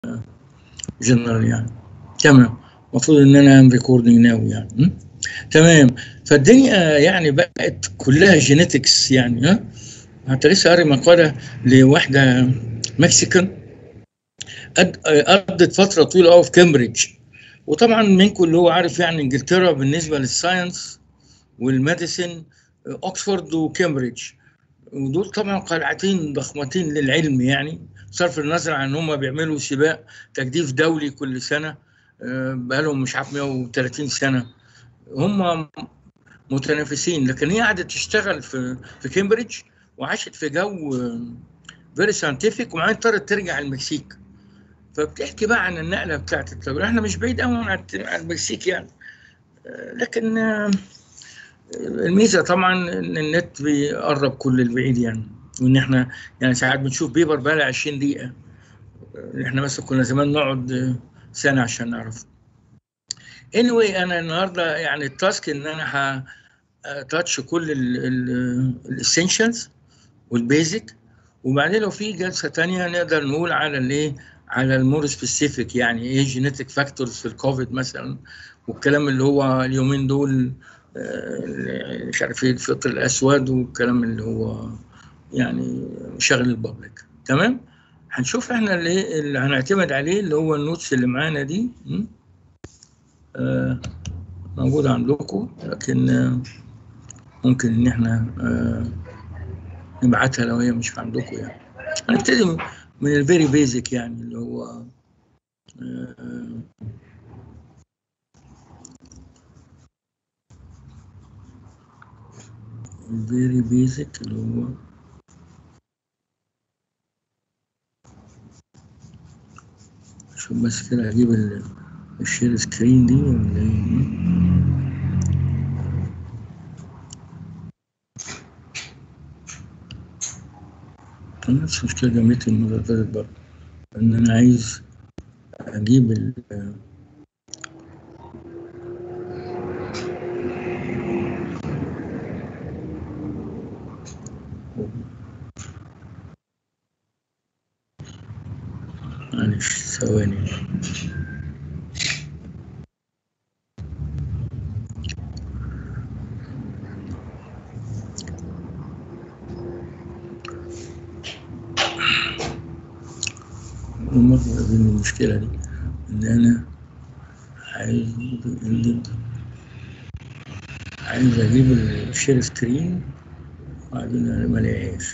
جنرال يعني تمام المفروض ان انا ريكوردنج ناو يعني م? تمام فالدنيا يعني بقت كلها جينيتكس يعني ها حتى لسه قاري مقاله لواحده مكسيكان قضت فتره طويله قوي في كامبريدج وطبعا منكم اللي هو عارف يعني انجلترا بالنسبه للساينس والميديسن اوكسفورد وكامبريدج ودول طبعا قلعتين ضخمتين للعلم يعني بصرف النظر عن هم بيعملوا سباق تجديف دولي كل سنه بقالهم مش عارف 130 سنه هم متنافسين لكن هي قعدت تشتغل في في كامبريدج وعاشت في جو فيري ساينتفك وبعدين اضطرت ترجع المكسيك فبتحكي بقى عن النقله بتاعت التجربه احنا مش بعيد قوي عن المكسيك يعني لكن الميزه طبعا ان النت بيقرب كل البعيد يعني وان احنا يعني ساعات بنشوف بيبر بقى لها 20 دقيقه احنا مثلا كنا زمان نقعد سنه عشان نعرف anyway انا النهارده يعني التاسك ان انا هتاتش كل الاسينشالز والبيزك وبعدين لو في جلسه ثانيه نقدر نقول على الايه على المور سبيسيفيك يعني ايه جينيتك فاكتورز في الكوفيد مثلا والكلام اللي هو اليومين دول مش عارف ايه الفطر الاسود والكلام اللي هو يعني شغل البابليك تمام هنشوف احنا اللي, اللي هنعتمد عليه اللي هو النوتس اللي معانا دي آه موجودة عندكم لكن آه ممكن ان احنا آه نبعتها لو هي مش عندكم يعني هنبتدي من الفيري بيزك يعني اللي هو الفيري بيزك اللي هو شوف بس كده هجيب الشير سكرين دي ولا ايه نفس المشكلة جابتني المرة اللي فاتت برضه إن أنا عايز أجيب ال معلش ثواني مرة قابلني المشكلة دي إن أنا عايز عايز أجيب الشير سكرين وبعدين أنا ملاقيهاش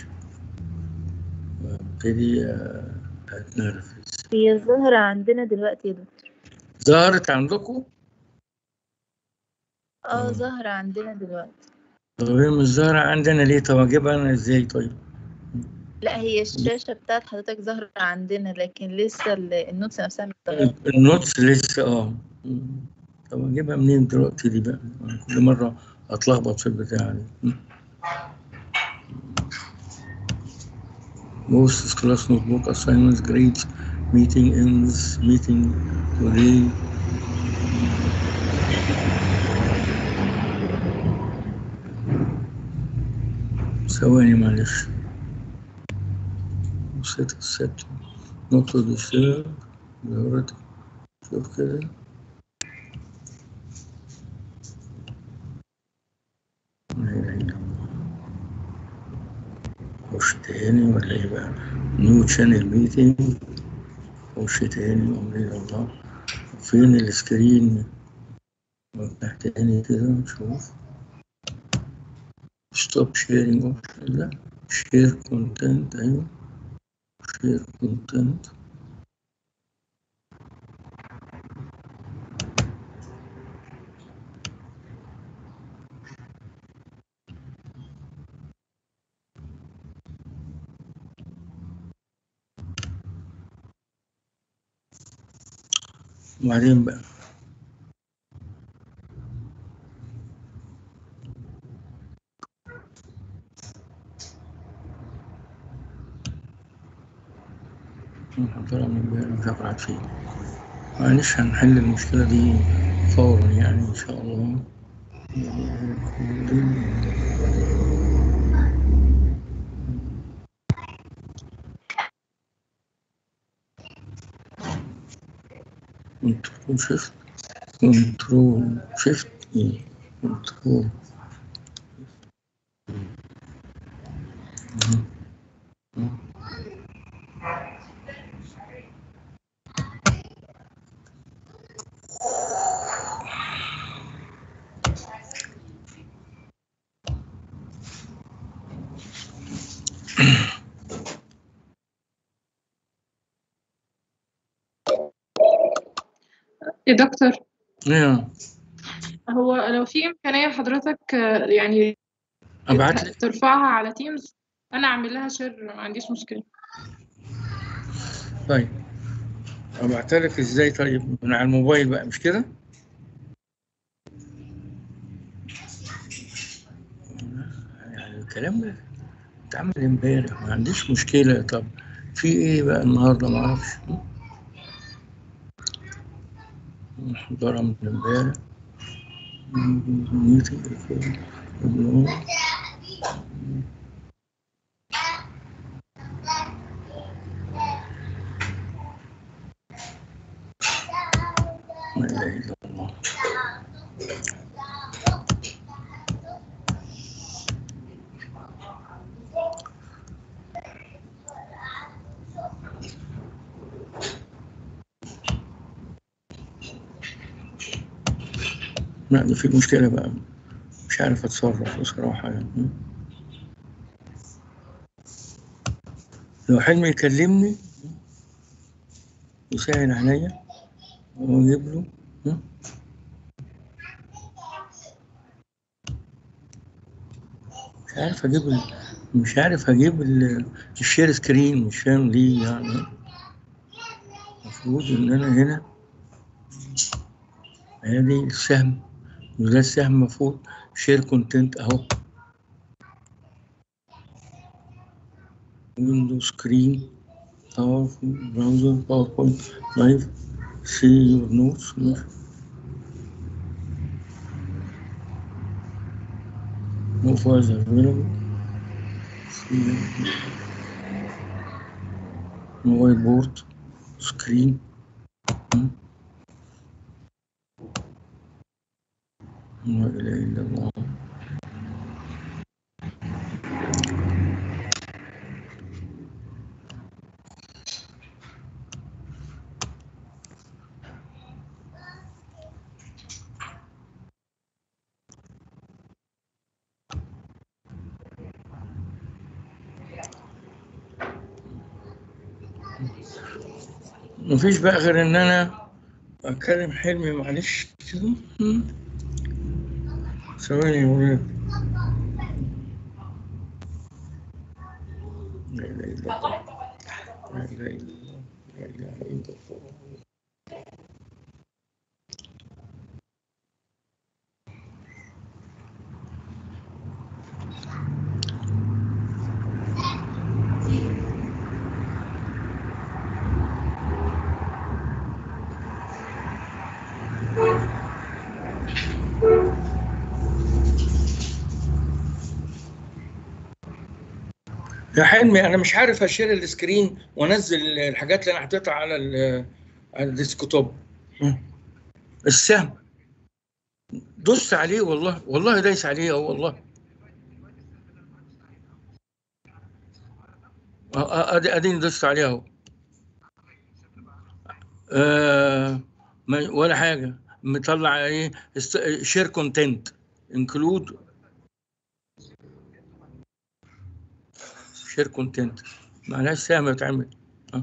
وابتدي أتنرفز هي ظاهرة عندنا دلوقتي يا دكتور ظهرت عندكم؟ اه ظاهرة عندنا دلوقتي طب هي مش ظاهرة عندنا ليه؟ طب أجيبها أنا إزاي طيب؟ لا هي الشاشة بتاعت حضرتك ظاهرة عندنا لكن لسه النوتس نفسها مش ظاهرة النوتس لسه اه طب اجيبها منين دلوقتي دي بقى كل مرة اتلخبط في البتاع دي Most class notebook assignments grades meeting ends meeting today ثواني معلش set set not to disturb دورت شوف كده خش تاني ولا ايه بقى نيو شانل ميتنج خش تاني امرين الله فين السكرين افتح تاني كده نشوف ستوب شيرنج اوبشن لا شير كونتنت ايوه share content وبعدين بقى محضرة من امبارح مش عارف راحت فين معلش هنحل المشكلة دي فورا يعني إن شاء الله كنترول شيفت كنترول شيفت اي كنترول يا دكتور ايه هو لو في إمكانية حضرتك آه، يعني ابعت لك ترفعها على تيمز أنا أعمل لها شير ما عنديش مشكلة طيب ابعتها لك ازاي طيب من على الموبايل بقى مش كده يعني الكلام ده اتعمل امبارح ما عنديش مشكلة طب في ايه بقى النهارده ما اعرفش محضرة من امبارح ميتنج لا اله الا الله لا ده في مشكلة بقى مش عارف اتصرف بصراحة يعني لو حلمي يكلمني يسهل عليا واجيب له ها؟ مش عارف اجيب ال... مش عارف اجيب ال- الشير سكرين مش فاهم ليه يعني المفروض ان انا هنا ادي السهم وده السهم المفروض شير كونتنت اهو ويندوز سكرين اهو براوزر باوربوينت لايف سي يور نوتس No further available. موبايل بورد سكرين لا إله إلا الله مفيش بقى غير ان انا اكلم حلمي معلش كده مم. ثواني يا ولاد لا اله الا الله لا اله الا الله لا اله الا الله يا حلمي انا مش عارف اشير السكرين وانزل الحاجات اللي انا حطيتها على ال- على الديسكتوب مم. السهم دوست عليه والله والله دايس عليه اه والله اه اه ادي اديني دوست عليه اهو آه ما- ولا حاجه مطلع ايه شير كونتنت انكلود شير كونتنت معناش سهم يتعمل اه.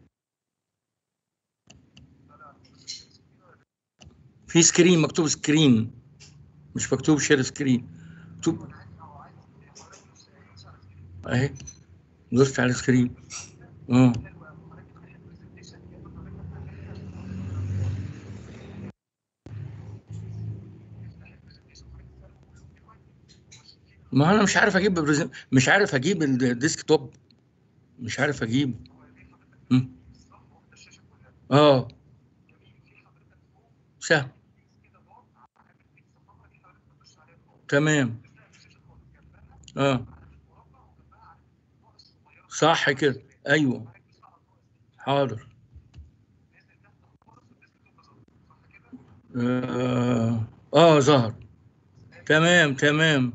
في سكرين مكتوب سكرين مش مكتوب شير سكرين مكتوب اهي دوست على السكرين اه ما انا مش عارف اجيب بريزن- مش عارف اجيب الديسك توب مش عارف اجيب مم. اه سهل تمام اه صح كده ايوه حاضر اه, آه ظهر تمام تمام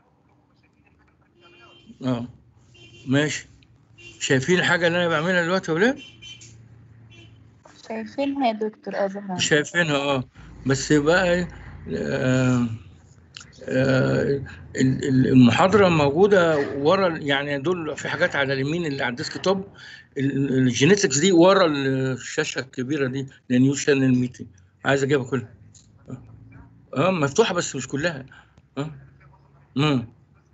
اه ماشي شايفين الحاجة اللي أنا بعملها دلوقتي يا ولاد؟ شايفينها يا دكتور اه زهرة شايفينها اه بس بقى آه آه ال- ال- المحاضرة موجودة ورا يعني دول في حاجات على اليمين اللي على الديسك توب ال- الجينيتكس دي ورا الشاشة الكبيرة دي لنيو شانل ميتنج عايز اجيبها كلها اه مفتوحة بس مش كلها اه امم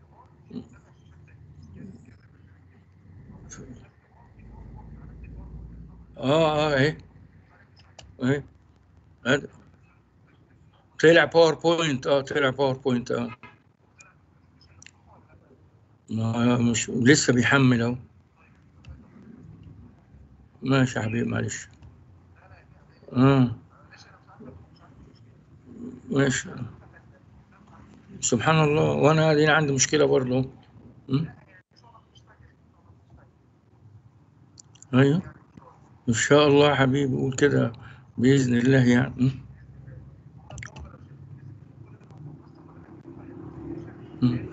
اه اه اهي اهي هذا طلع باوربوينت اه طلع باوربوينت اه ما مش لسه بيحمل اهو ماشي يا حبيبي معلش اه ماشي سبحان الله وانا دي عندي مشكله برضه م? ايوه ان شاء الله يا حبيبي قول كده باذن الله يعني م? م?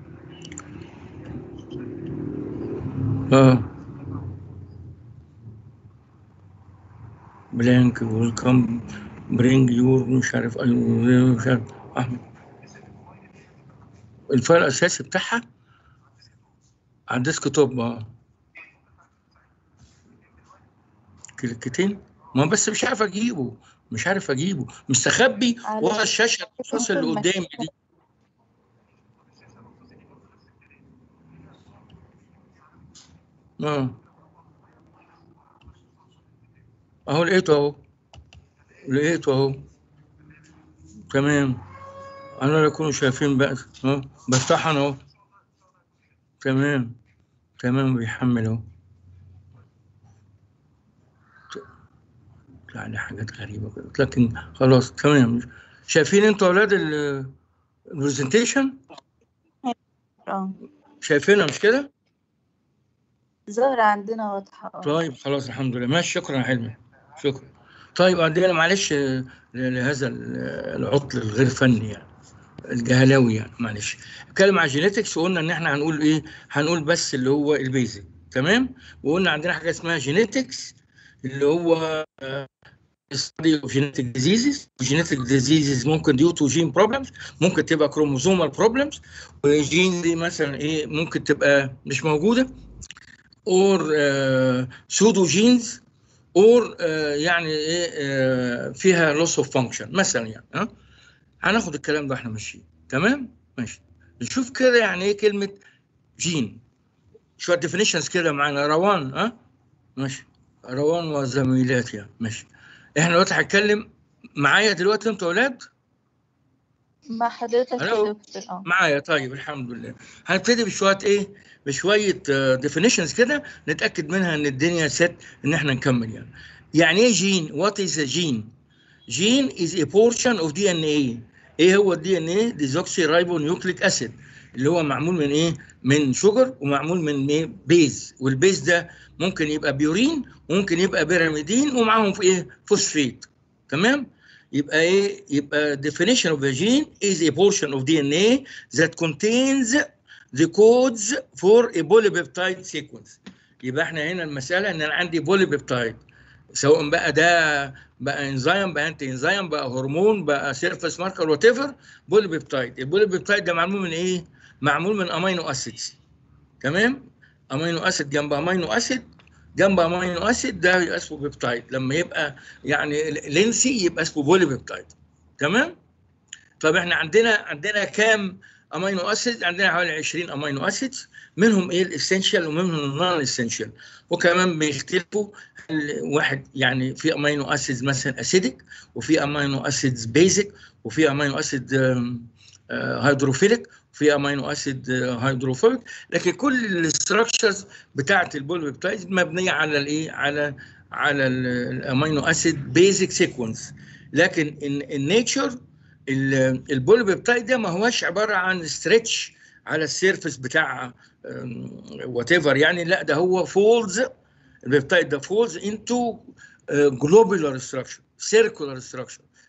اه بلانك ويلكم برينج يور مش عارف ايوه مش عارف احمد الفايل الاساسي بتاعها على الديسك توب اه كليكتين ما بس مش عارف اجيبه مش عارف اجيبه مستخبي على ورا الشاشه الرصاص اللي ممكن قدامي دي اه اهو لقيته اهو لقيته اهو تمام انا لا يكونوا شايفين بقى اه بفتح انا اهو تمام تمام بيحمل اهو يعني حاجات غريبة كده لكن خلاص تمام شايفين انتوا اولاد البرزنتيشن اه شايفينها مش كده؟ زهرة عندنا واضحة اه طيب خلاص الحمد لله ماشي شكرا يا حلمي شكرا طيب عندنا معلش آه، لهذا ال- العطل الغير فني يعني الجهلاوي يعني معلش اتكلم عن جينيتكس وقلنا ان احنا هنقول ايه هنقول بس اللي هو البيزك تمام وقلنا عندنا حاجه اسمها جينيتكس اللي هو study of genetic diseases genetic diseases ممكن due to gene problems ممكن تبقى chromosomal problems وجين دي مثلا ايه ممكن تبقى مش موجوده or uh, pseudo genes or uh, يعني ايه uh, فيها loss of function مثلا يعني ها هناخد الكلام ده احنا ماشيين تمام ماشي نشوف كده يعني ايه كلمه جين شويه definitions كده معانا روان ها ماشي روان وزميلاتي يعني. ماشي احنا دلوقتي هنتكلم معايا دلوقتي انتوا اولاد مع حضرتك ألو. يا دكتور اه معايا طيب الحمد لله هنبتدي بشويه ايه بشويه ديفينيشنز كده نتاكد منها ان الدنيا ست ان احنا نكمل يعني يعني ايه جين وات از جين جين از a portion of DNA ايه هو الدي ان ايه ديزوكسي رايبو نيوكليك اسيد اللي هو معمول من ايه من شجر ومعمول من ايه بيز والبيز ده ممكن يبقى بيورين وممكن يبقى بيراميدين ومعاهم في ايه فوسفيت تمام يبقى ايه يبقى definition of a gene is a portion of DNA that contains the codes for a polypeptide sequence يبقى احنا هنا المساله ان انا عندي بوليبيبتايد سواء بقى ده بقى انزيم بقى انتي انزيم بقى هرمون بقى سيرفس ماركر وات ايفر بوليبيبتايد البوليبيبتايد ده معمول من ايه؟ معمول من امينو اسيدز تمام؟ امينو اسيد جنب امينو اسيد جنب امينو اسيد ده يبقى اسمه بيبتايد لما يبقى يعني لينسي يبقى اسمه بوليبيبتايد تمام؟ طب احنا عندنا عندنا كام امينو اسيد؟ عندنا حوالي 20 امينو اسيدز منهم ايه الاسينشال ومنهم النون اسينشال وكمان بيختلفوا هل واحد يعني في امينو اسيدز مثلا اسيدك وفي امينو اسيدز بيزك وفي امينو اسيد هيدروفيليك وفي امينو اسيد هيدروفوبيك لكن كل الاستراكشرز بتاعه البوليبيبتايد مبنيه على الايه على على الامينو اسيد بيزك سيكونس لكن النيتشر البوليبيبتايد ده ما هوش عباره عن ستريتش على السيرفس بتاع وات ايفر يعني لا ده هو فولز البيبتايد ده فولز انتو جلوبولار ستراكشر سيركولار ستراكشر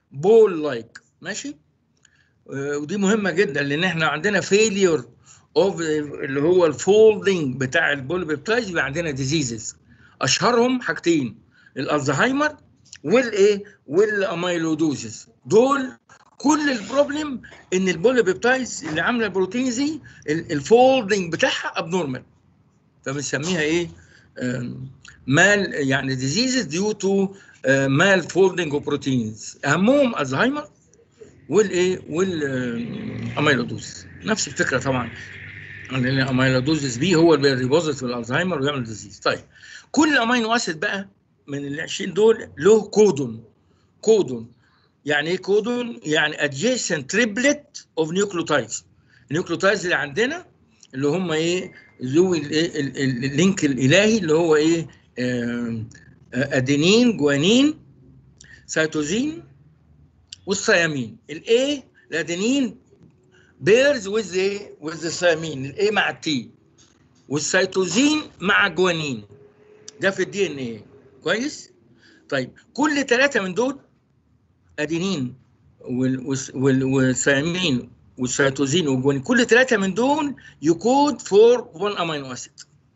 بول لايك ماشي آه، ودي مهمه جدا لان احنا عندنا فيليور اوف اللي هو الفولدنج بتاع البوليبيبتايد يبقى عندنا ديزيزز اشهرهم حاجتين الالزهايمر والايه والاميلودوزيس دول كل البروبلم ان البوليبيبتايدز اللي عامله البروتينز دي الفولدنج بتاعها ابنورمال فبنسميها ايه آم، مال يعني ديزيزز ديو تو مال فولدنج اوف بروتينز اهمهم الزهايمر والايه والاميلودوز نفس الفكره طبعا لان الاميلودوزيس بي هو اللي بيريبوزيت في الالزهايمر ويعمل ديزيز طيب كل امينو اسيد بقى من ال 20 دول له كودون كودون يعني ايه كودون؟ يعني adjacent triplet of nucleotides النيوكليوتايدز اللي عندنا اللي هم ايه ذو الايه ال- ال- اللينك الالهي اللي هو ايه آم، آه، ادينين جوانين سيتوزين والثيامين الاي الادينين بيرز ويز ايه ويز الثيامين الاي مع التي والسيتوزين مع الجوانين ده في الدي ان ايه كويس طيب كل ثلاثه من دول ادينين وال- والس- وال- والثيامين والسيتوزين والجوانين كل ثلاثه من دول يكود فور 1 امينو اسيد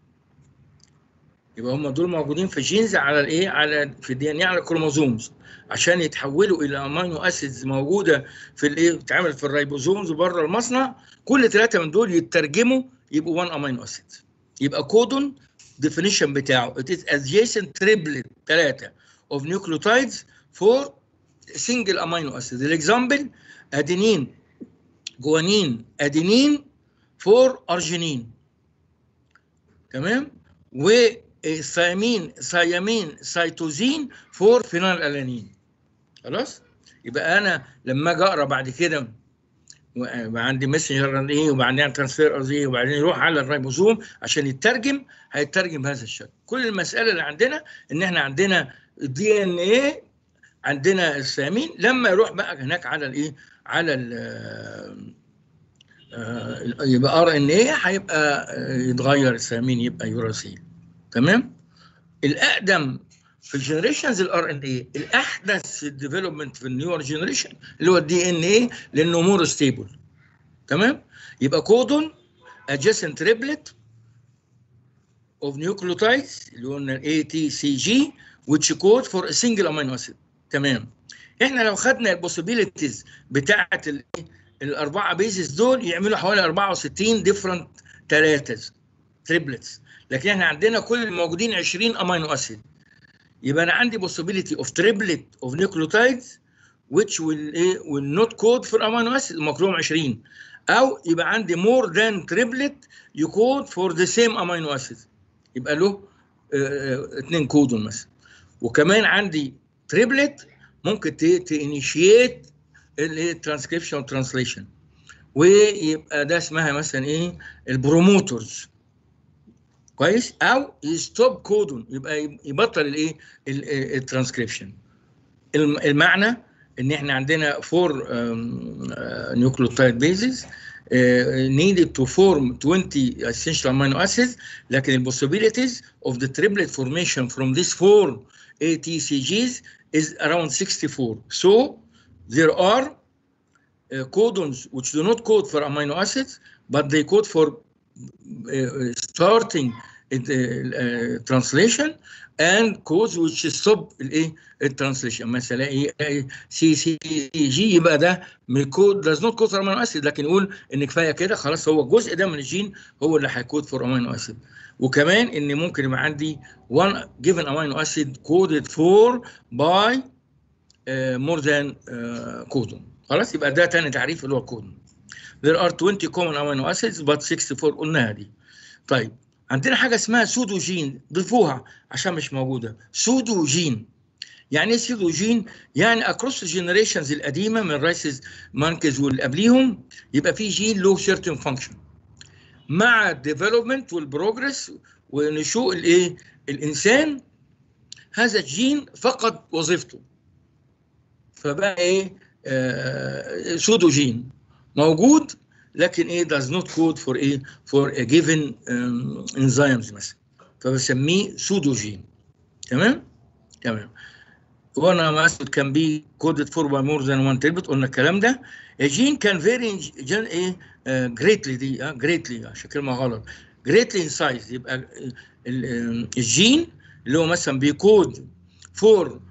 يبقى هم دول موجودين في جينز على الايه على في الدي ان ايه على الكروموزومز عشان يتحولوا الى امينو اسيدز موجوده في الايه بتتعمل في الريبوزومز بره المصنع كل ثلاثه من دول يترجموا يبقوا 1 امينو اسيد يبقى كودون definition بتاعه it is adjacent triplet ثلاثه of nucleotides for single amino acid الاكزامبل ادينين جوانين ادينين فور ارجينين تمام والثيامين ثيامين سيتوزين فور فينال الانين خلاص يبقى انا لما اجي اقرا بعد كده ويبقى عندي ميسنجر ار ايه وبعدين ترانسفير ار ايه وبعدين يروح على الريبوزوم عشان يترجم هيترجم بهذا الشكل كل المساله اللي عندنا ان احنا عندنا الدي ان ايه عندنا الثيامين لما يروح بقى هناك على الايه على ال آه، يبقى ار ان ايه هيبقى آه، يتغير الثيامين يبقى يوراسيل تمام الاقدم في الجنريشنز الار ان ايه الاحدث في الديفلوبمنت في النيور جنريشن اللي هو الدي ان ايه لانه مور ستيبل تمام يبقى كودون adjacent triplet of nucleotides اللي قلنا الاي تي سي جي which code for a single amino acid تمام احنا لو خدنا البوسيبيليتيز بتاعه ال- الاربعه بيزز دول يعملوا حوالي 64 ديفرنت ثلاثه تريبلتس لكن احنا عندنا كل الموجودين 20 امينو اسيد يبقى انا عندي possibility of triplet of nucleotides which will ايه will not code for amino acid المكروم 20 او يبقى عندي more than triplet يكود for the same amino acid يبقى له آه، آه، اتنين كودون مثلا وكمان عندي تريبلت ممكن تانيشيت الترانسكريبشن والترانسليشن ويبقى ده اسمها مثلا ايه البروموتورز كويس او يستوب كودون يبقى يبطل الايه الترانسكريبشن المعنى ان احنا عندنا فور نيوكليوتايد بيزز needed to form 20 essential amino acids لكن ال possibilities of the triplet formation from these four ATCGs is around 64 so there are uh, codons which do not code for amino acids but they code for uh, starting the uh, translation and codes which stop الايه الترانسليشن مثلا ايه سي سي جي يبقى ده من كود does not code for amino acid لكن يقول ان كفايه كده خلاص هو الجزء ده من الجين هو اللي هيكود فور امينو اسيد وكمان ان ممكن يبقى عندي one given amino acid coded for by uh, more than uh, codon خلاص يبقى ده تاني تعريف اللي هو كودون there are 20 common amino acids but 64 قلناها دي طيب عندنا حاجه اسمها سودو جين ضيفوها عشان مش موجوده سودو جين يعني ايه سودو جين يعني اكروس الجنريشنز القديمه من رايسز مانكز واللي قبليهم يبقى في جين له سيرتن فانكشن مع الديفلوبمنت والبروجرس ونشوء الايه الانسان هذا الجين فقد وظيفته فبقى ايه آه سودو جين موجود لكن ايه does not code for ايه for a given um, enzymes مثلا فبسميه سودو جين تمام تمام وانا ماسود كان بي كودد فور باي مور ذان وان تيربت قلنا الكلام ده الجين كان فيري جن ايه جريتلي دي اه جريتلي عشان كلمه غلط جريتلي ان سايز يبقى ال- ال- الجين اللي هو مثلا بيكود فور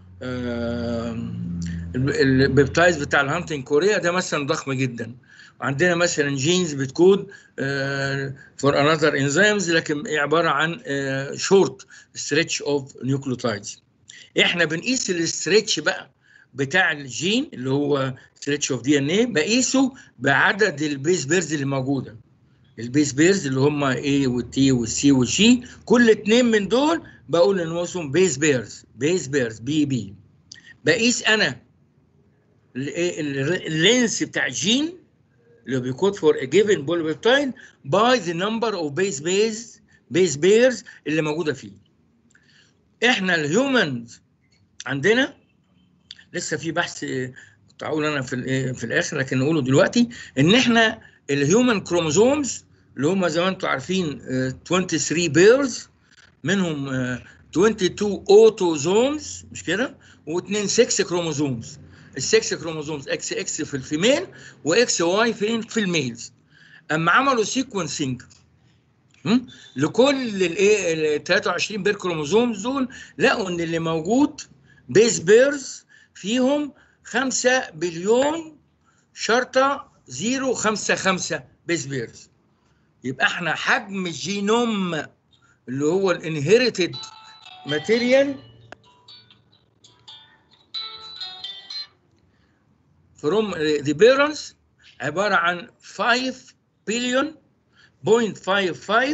البيبتايز بتاع الهانتنج كوريا ده مثلا ضخم جدا وعندنا مثلا جينز بتكود فور انذر انزيمز لكن هي عباره عن شورت ستريتش اوف نيوكليوتايدز احنا بنقيس الاستريتش بقى بتاع الجين اللي هو ستريتش اوف دي ان ايه بقيسه بعدد البيس بيرز اللي موجوده البيس بيرز اللي هم A والتي والسي والشي كل اتنين من دول بقول ان هو اسمهم بيس بيرز بيس بيرز بي بي بقيس انا ال- ال- اللينس بتاع الجين اللي بيكود فور a given polypeptide by the number of base base base pairs اللي موجوده فيه. احنا الهيومنز عندنا لسه في بحث آه، كنت هقول انا في ال- في الاخر لكن نقوله دلوقتي ان احنا الهيومن كروموزومز اللي هم زي ما انتم عارفين آه، 23 بيرز منهم آه، 22 اوتوزومز مش كده واثنين 6 كروموزومز السكس كروموزومز اكس اكس في الفيميل واكس واي فين في الميلز اما عملوا سيكونسنج لكل الايه ال 23 بير كروموزومز دول لقوا ان اللي موجود بيز بيرز فيهم 5 بليون شرطه 055 بيز بيرز يبقى احنا حجم الجينوم اللي هو الانهيرتد ماتيريال from the parents عبارة عن 5 billion point 55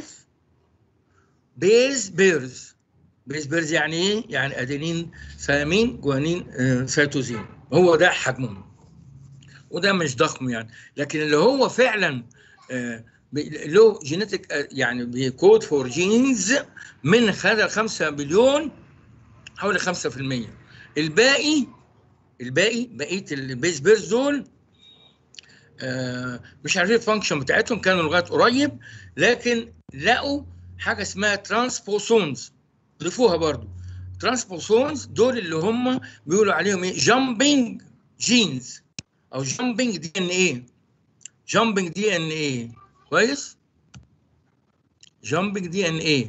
base pairs base pairs يعني ايه؟ يعني ادينين ثيامين جوانين آه، سيتوزين هو ده حجمهم وده مش ضخم يعني لكن اللي هو فعلا آه، بي- له جينيتك يعني بيكود فور جينز من هذا 5 بليون حوالي 5% الباقي الباقي بقيه البيس بيرز دول آه، مش عارفين الفانكشن بتاعتهم كانوا لغايه قريب لكن لقوا حاجه اسمها ترانسبوسونز ضيفوها برضو ترانسبوسونز دول اللي هم بيقولوا عليهم ايه جامبنج جينز او جامبنج دي ان ايه جامبنج دي ان ايه كويس جامبنج دي ان ايه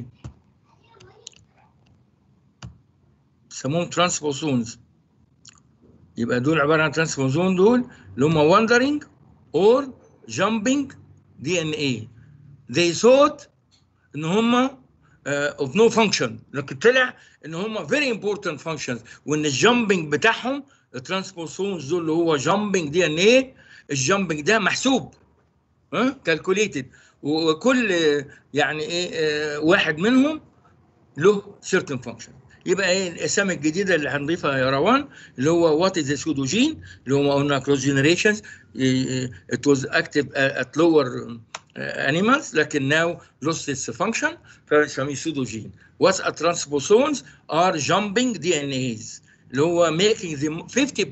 بيسموهم ترانسبوسونز يبقى دول عباره عن ترانسبوزون دول اللي هم wandering or jumping DNA they thought ان هم uh, of no function لكن طلع ان هم very important functions وان الجامبنج بتاعهم الترانسبوزونز دول اللي هو jumping DNA الجامبنج ده محسوب ها calculated وكل آه، يعني ايه آه، واحد منهم له certain function يبقى ايه الاسامي الجديده اللي هنضيفها يا روان اللي هو وات از سودوجين اللي هو قلنا كروس جنريشنز ات واز اكتف ات لور animals لكن now lost its function فبنسميه سودوجين وات ا ترانسبوسونز ار jumping DNAs اللي هو making them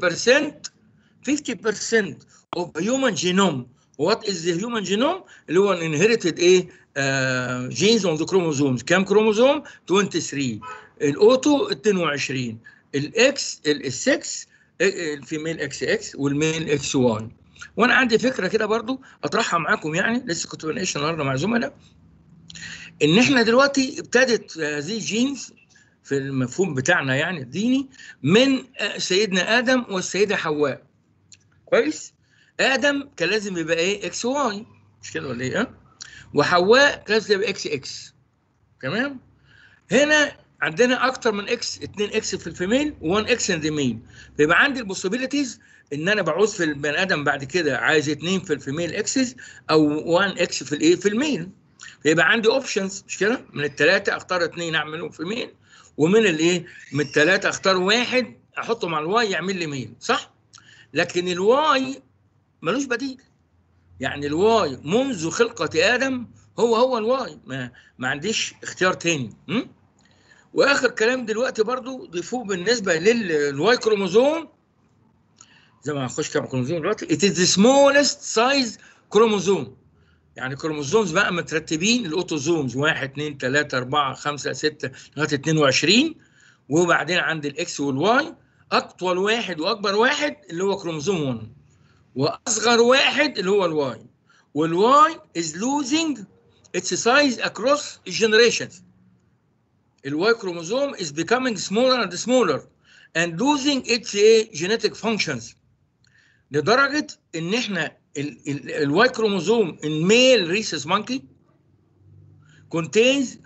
50% 50% of human genome what is the human genome اللي هو inherited ايه uh, genes on the chromosomes كام كروموزوم 23 الاوتو 22 الاكس السكس الفيميل اكس اكس والميل اكس واي وانا عندي فكره كده برضو اطرحها معاكم يعني لسه كنت بناقش النهارده مع زملاء ان احنا دلوقتي ابتدت هذه الجينز في المفهوم بتاعنا يعني الديني من سيدنا ادم والسيده حواء كويس ادم كان لازم يبقى ايه اكس واي مش كده ولا ايه ها؟ وحواء كان لازم يبقى اكس اكس تمام هنا عندنا اكتر من اكس 2 اكس في الفيميل و1 اكس ان ذا ميل فيبقى عندي البوسيبيليتيز ان انا بعوز في البني ادم بعد كده عايز 2 في الفيميل اكسس او 1 اكس في الايه في الميل فيبقى عندي اوبشنز مش كده من الثلاثه اختار اثنين اعملهم في ميل ومن الايه من الثلاثه اختار واحد احطه مع الواي يعمل لي ميل صح لكن الواي ملوش بديل يعني الواي منذ خلقة آدم هو هو الواي ما, ما عنديش اختيار تاني م? واخر كلام دلوقتي برضو ضيفوه بالنسبه للواي كروموزوم زي ما هنخش كام كروموزوم دلوقتي it is the smallest size كروموزوم يعني كروموزومز بقى مترتبين الاوتوزومز 1 2 3 4 5 6 لغايه 22 وبعدين عند الاكس والواي اطول واحد واكبر واحد اللي هو كروموزوم 1 واصغر واحد اللي هو الواي والواي is losing its size across generations الواي كروموزوم is becoming smaller and smaller and losing its eh, genetic functions لدرجه ان احنا الواي كروموزوم in male rhesus monkey contains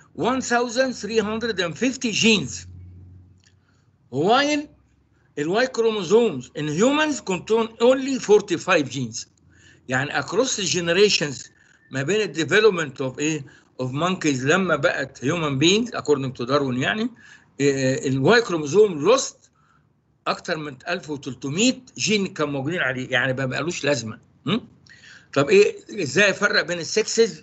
1350 genes while الواي chromosomes in humans contain only 45 genes يعني across the generations ما بين ال development of ايه of monkeys لما بقت human beings according to Darwin يعني الواي كروموزوم lost اكتر من 1300 جين كانوا موجودين عليه يعني ما بقالوش لازمه م? طب ايه ازاي افرق بين السكسز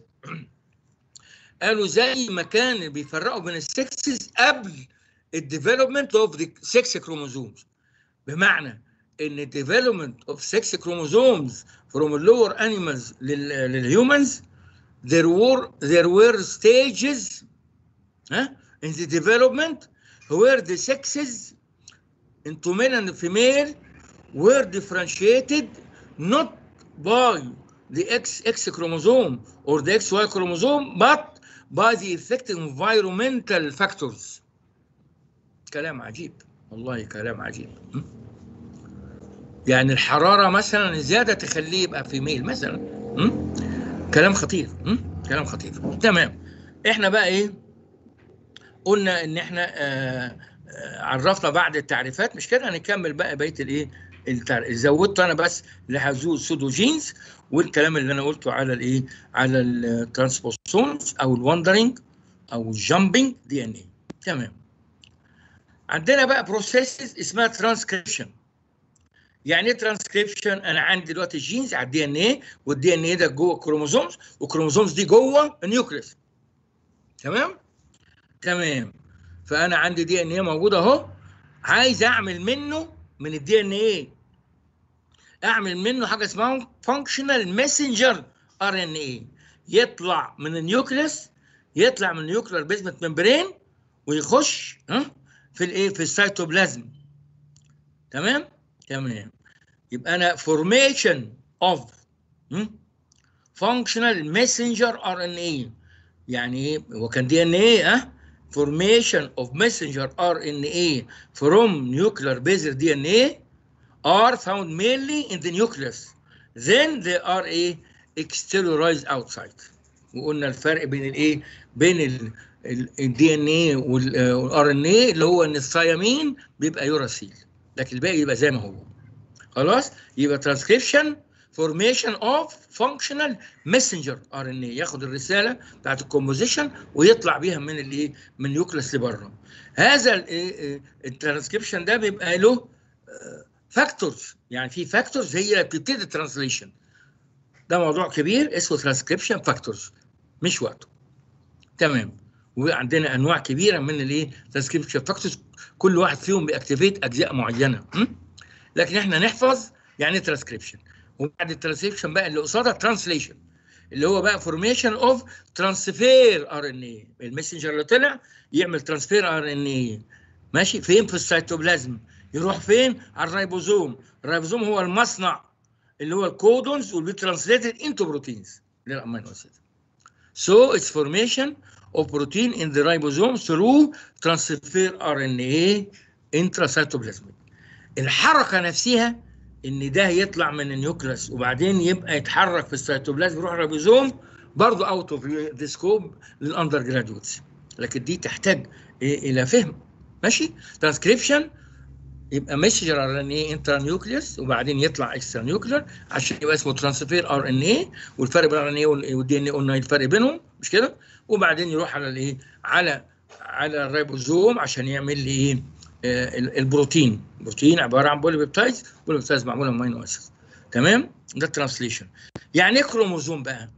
قالوا زي ما كان بيفرقوا بين السكسز قبل الديفلوبمنت اوف ذا 6 كروموزومز بمعنى ان الديفلوبمنت اوف 6 كروموزومز from lower animals للهيومنز there were there were stages ها in the development where the sexes into male and female were differentiated not by the XX chromosome or the XY chromosome but by the effective environmental factors كلام عجيب والله كلام عجيب م? يعني الحرارة مثلا زيادة تخليه يبقى في ميل مثلا م? كلام خطير م? كلام خطير تمام احنا بقى ايه قلنا ان احنا آه آه عرفنا بعض التعريفات مش كده هنكمل بقى بقيه الايه التعريف زودت انا بس لهذو سودوجينز والكلام اللي انا قلته على الايه على الترانسبوسونز او الوندرنج او الجامبنج دي ان اي تمام عندنا بقى بروسيسز اسمها ترانسكريبشن يعني ايه ترانسكريبشن انا عندي دلوقتي الجينز على الدي ان ايه والدي ان ايه ده جوه الكروموزومز والكروموزومز دي جوه النيوكليس تمام تمام فانا عندي دي ان ايه موجود اهو عايز اعمل منه من الدي ان ايه اعمل منه حاجه اسمها فانكشنال ماسنجر ار ان ايه يطلع من النيوكليس يطلع من النيوكلير بيزمنت ممبرين ويخش ها في الايه في السيتوبلازم تمام تمام يبقى انا فورميشن اوف فانكشنال ماسنجر ار ان ايه يعني ايه هو كان دي ان ايه ها formation of messenger RNA from nuclear base DNA are found mainly in the nucleus. Then they are a exteriorized outside. وقلنا الفرق بين الايه؟ بين الدي ان ايه والار ان ايه اللي هو ان الثيامين بيبقى يوراسيل لكن الباقي يبقى زي ما هو. خلاص؟ يبقى ترانسكريبشن فورميشن اوف فانكشنال ماسنجر ار ان اي ياخد الرساله بتاعت الكومبوزيشن ويطلع بيها من الايه من النيوكليس لبره هذا الترانسكريبشن ده بيبقى له فاكتورز يعني في فاكتورز هي اللي بتبتدي الترانسليشن ده موضوع كبير اسمه ترانسكريبشن فاكتورز مش وقته تمام وعندنا انواع كبيره من الايه ترانسكريبشن فاكتورز كل واحد فيهم بيأكتيفيت اجزاء معينه م? لكن احنا نحفظ يعني ايه ترانسكريبشن وبعد الترانسكريبشن بقى اللي قصادها ترانسليشن اللي هو بقى فورميشن اوف ترانسفير ار ان اي المسنجر اللي طلع يعمل ترانسفير ار ان اي ماشي فين في السيتوبلازم يروح فين على الريبوزوم الريبوزوم هو المصنع اللي هو الكودونز واللي ترانسليتد انتو بروتينز للامينو اسيد so its formation of protein in the ribosome through transfer RNA intracytoplasmic الحركه نفسها ان ده يطلع من النيوكليس وبعدين يبقى يتحرك في السيتوبلازم يروح الريبوزوم برضه اوت اوف ذا سكوب للاندر جرادويتس لكن دي تحتاج إيه الى فهم ماشي ترانسكريبشن يبقى ميسجر ار ان اي انترا نيوكليوس وبعدين يطلع اكسترا نيوكلير عشان يبقى اسمه ترانسفير ار ان اي والفرق بين الار ان اي والدي ان اي قلنا الفرق بينهم مش كده وبعدين يروح على الايه على على الريبوزوم عشان يعمل لي ايه البروتين البروتين عباره عن بولي بيبتايدز بولي بيبتايدز معموله من امينو اسيد تمام ده الترانسليشن يعني ايه كروموزوم بقى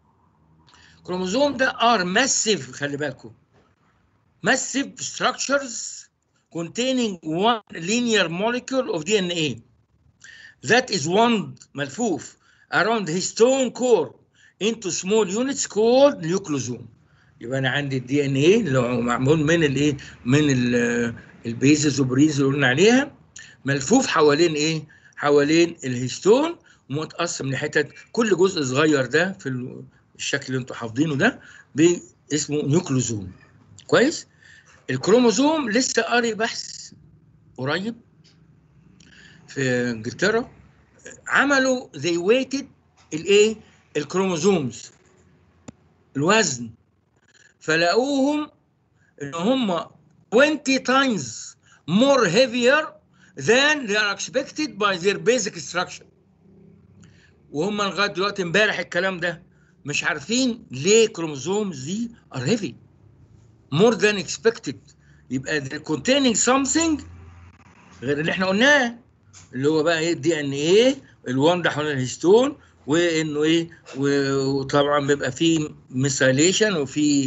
كروموزوم ده ار ماسيف خلي بالكم ماسيف structures containing one linear molecule of DNA that is wound ملفوف around histone core into small units called nucleosome يبقى انا عندي الدي ان ايه اللي هو معمول من الايه من البيزز وبريز اللي قلنا عليها ملفوف حوالين ايه حوالين الهيستون ومتقسم لحتت كل جزء صغير ده في ال- الشكل اللي انتوا حافظينه ده ب- اسمه نيوكلوزوم كويس الكروموزوم لسه قاري بحث قريب في انجلترا عملوا they weighted الايه الكروموزومز الوزن فلقوهم ان هم 20 times more heavier than they are expected by their basic structure وهم لغايه دلوقتي امبارح الكلام ده مش عارفين ليه كروموزومز دي are heavy more than expected يبقى they're containing something غير اللي احنا قلناه اللي هو بقى ايه الدي ان ايه الوان ده حوالين الهيستون وانه ايه و- وطبعا بيبقى فيه ميثايليشن وفي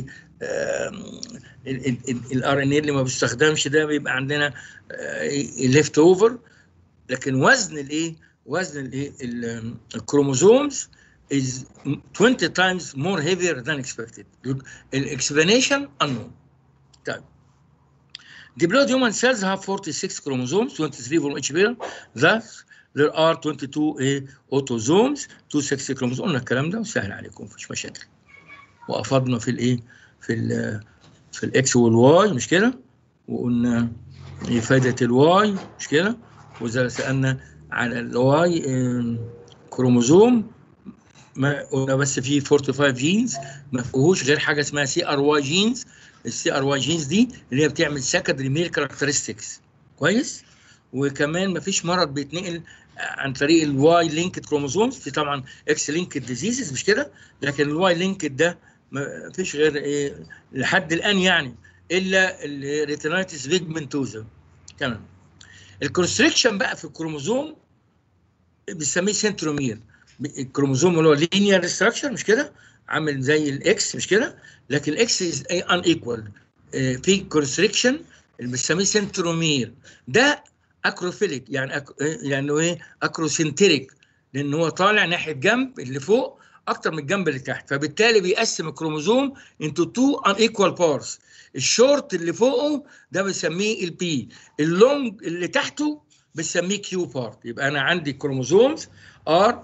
الار ان اي اللي ما بيستخدمش ده بيبقى عندنا ليفت اوفر لكن وزن الايه وزن الايه ال- الكروموزومز is 20 times more heavier than expected. الاكسبلانيشن unknown. طيب Diploid human cells have 46 chromosomes, 23 from each pair. Thus, there are 22 eh, autosomes, 2 sex chromosomes. قلنا الكلام ده وسهل عليكم مفيش مشاكل. وافضنا في الايه؟ في ال في الاكس والواي مش كده؟ وقلنا إيه فائده الواي مش كده؟ واذا سالنا على الواي كروموزوم ما قلنا بس فيه 45 جينز ما فيهوش غير حاجه اسمها سي ار واي جينز السي ار واي جينز دي اللي هي بتعمل سكندري ميل كاركترستكس كويس وكمان ما فيش مرض بيتنقل عن طريق الواي لينكد كروموزومز في طبعا اكس لينكد ديزيزز مش كده لكن الواي لينكد ده ما فيش غير ايه لحد الان يعني الا الريتينايتس فيجمنتوزا تمام الكونستريكشن بقى في الكروموزوم بنسميه سنترومير الكروموزوم اللي هو لينير ستراكشر مش كده عامل زي الاكس مش كده لكن الاكس از ان ايكوال في كونستريكشن اللي بنسميه سنترومير ده اكروفيليك يعني أك... يعني ايه اكروسنتريك لان هو طالع ناحيه جنب اللي فوق اكتر من الجنب اللي تحت فبالتالي بيقسم الكروموزوم انتو تو ان ايكوال بارتس الشورت اللي فوقه ده بنسميه البي اللونج اللي تحته بنسميه كيو بارت يبقى انا عندي كروموزومز ار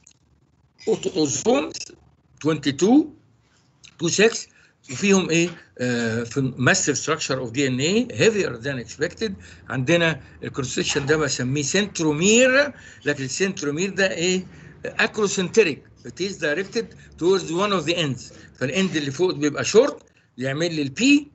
اوتوزومز 22 26 وفيهم ايه آه في ماسيف ستراكشر اوف دي ان اي هيفير ذان اكسبكتد عندنا الكونستريكشن ده بسميه سنترومير لكن السنترومير ده ايه اكروسنتريك it is directed towards one of the ends فالاند اللي فوق بيبقى شورت يعمل لي البي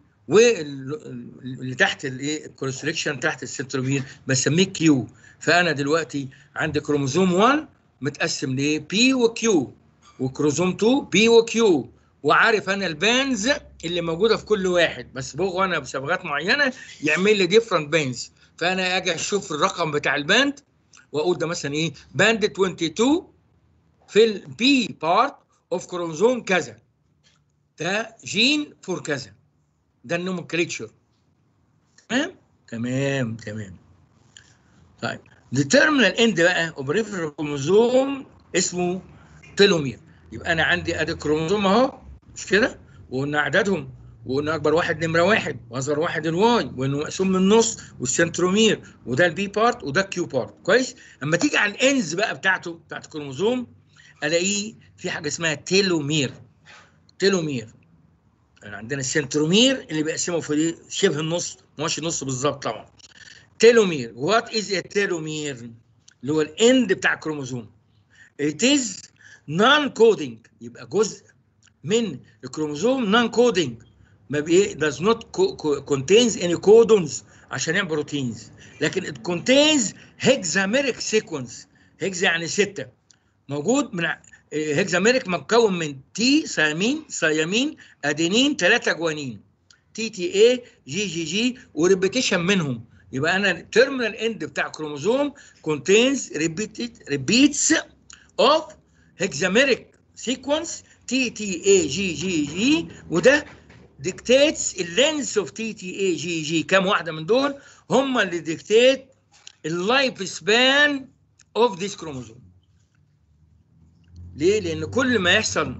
واللي تحت الايه الكونستريكشن تحت السنترومير بسميه كيو فانا دلوقتي عندي كروموزوم 1 متقسم لايه بي وكيو وكروموزوم 2 بي وكيو وعارف انا البانز اللي موجوده في كل واحد بس بغوا انا بصبغات معينه يعمل لي ديفرنت بانز فانا اجي اشوف الرقم بتاع الباند واقول ده مثلا ايه باند 22 في البي بارت اوف كروموزوم كذا ده جين فور كذا ده النومنكليتشر تمام تمام تمام طيب ديترمينال اند بقى اوبريفر كروموزوم اسمه تيلومير يبقى انا عندي ادي كروموزوم اهو مش كده وقلنا عددهم وقلنا اكبر واحد نمره واحد واصغر واحد الواي وانه مقسوم من النص والسنترومير وده البي بارت وده الكيو بارت كويس اما تيجي على الانز بقى بتاعته بتاعت الكروموزوم الاقيه في حاجه اسمها تيلومير تيلومير يعني عندنا السنترومير اللي بيقسمه في شبه النص مش النص بالظبط طبعا تيلومير وات از تيلومير اللي هو الاند بتاع الكروموزوم it is non coding يبقى جزء من الكروموزوم نون كودنج ما بي does not contains any codons عشان يعمل بروتينز لكن it contains hexameric sequence هيكزا يعني ستة موجود من هيكزاميريك مكون من تي ثيامين ثيامين ادينين ثلاثة جوانين تي تي اي جي جي جي وريبيتيشن منهم يبقى انا التيرمينال اند بتاع كروموزوم contains repeated repeats of hexameric sequence تي تي اي جي جي جي وده ديكتيتس اللينس اوف تي تي اي جي جي كام واحده من دول هم اللي ديكتيت اللايف سبان اوف ذيس كروموزوم ليه؟ لان كل ما يحصل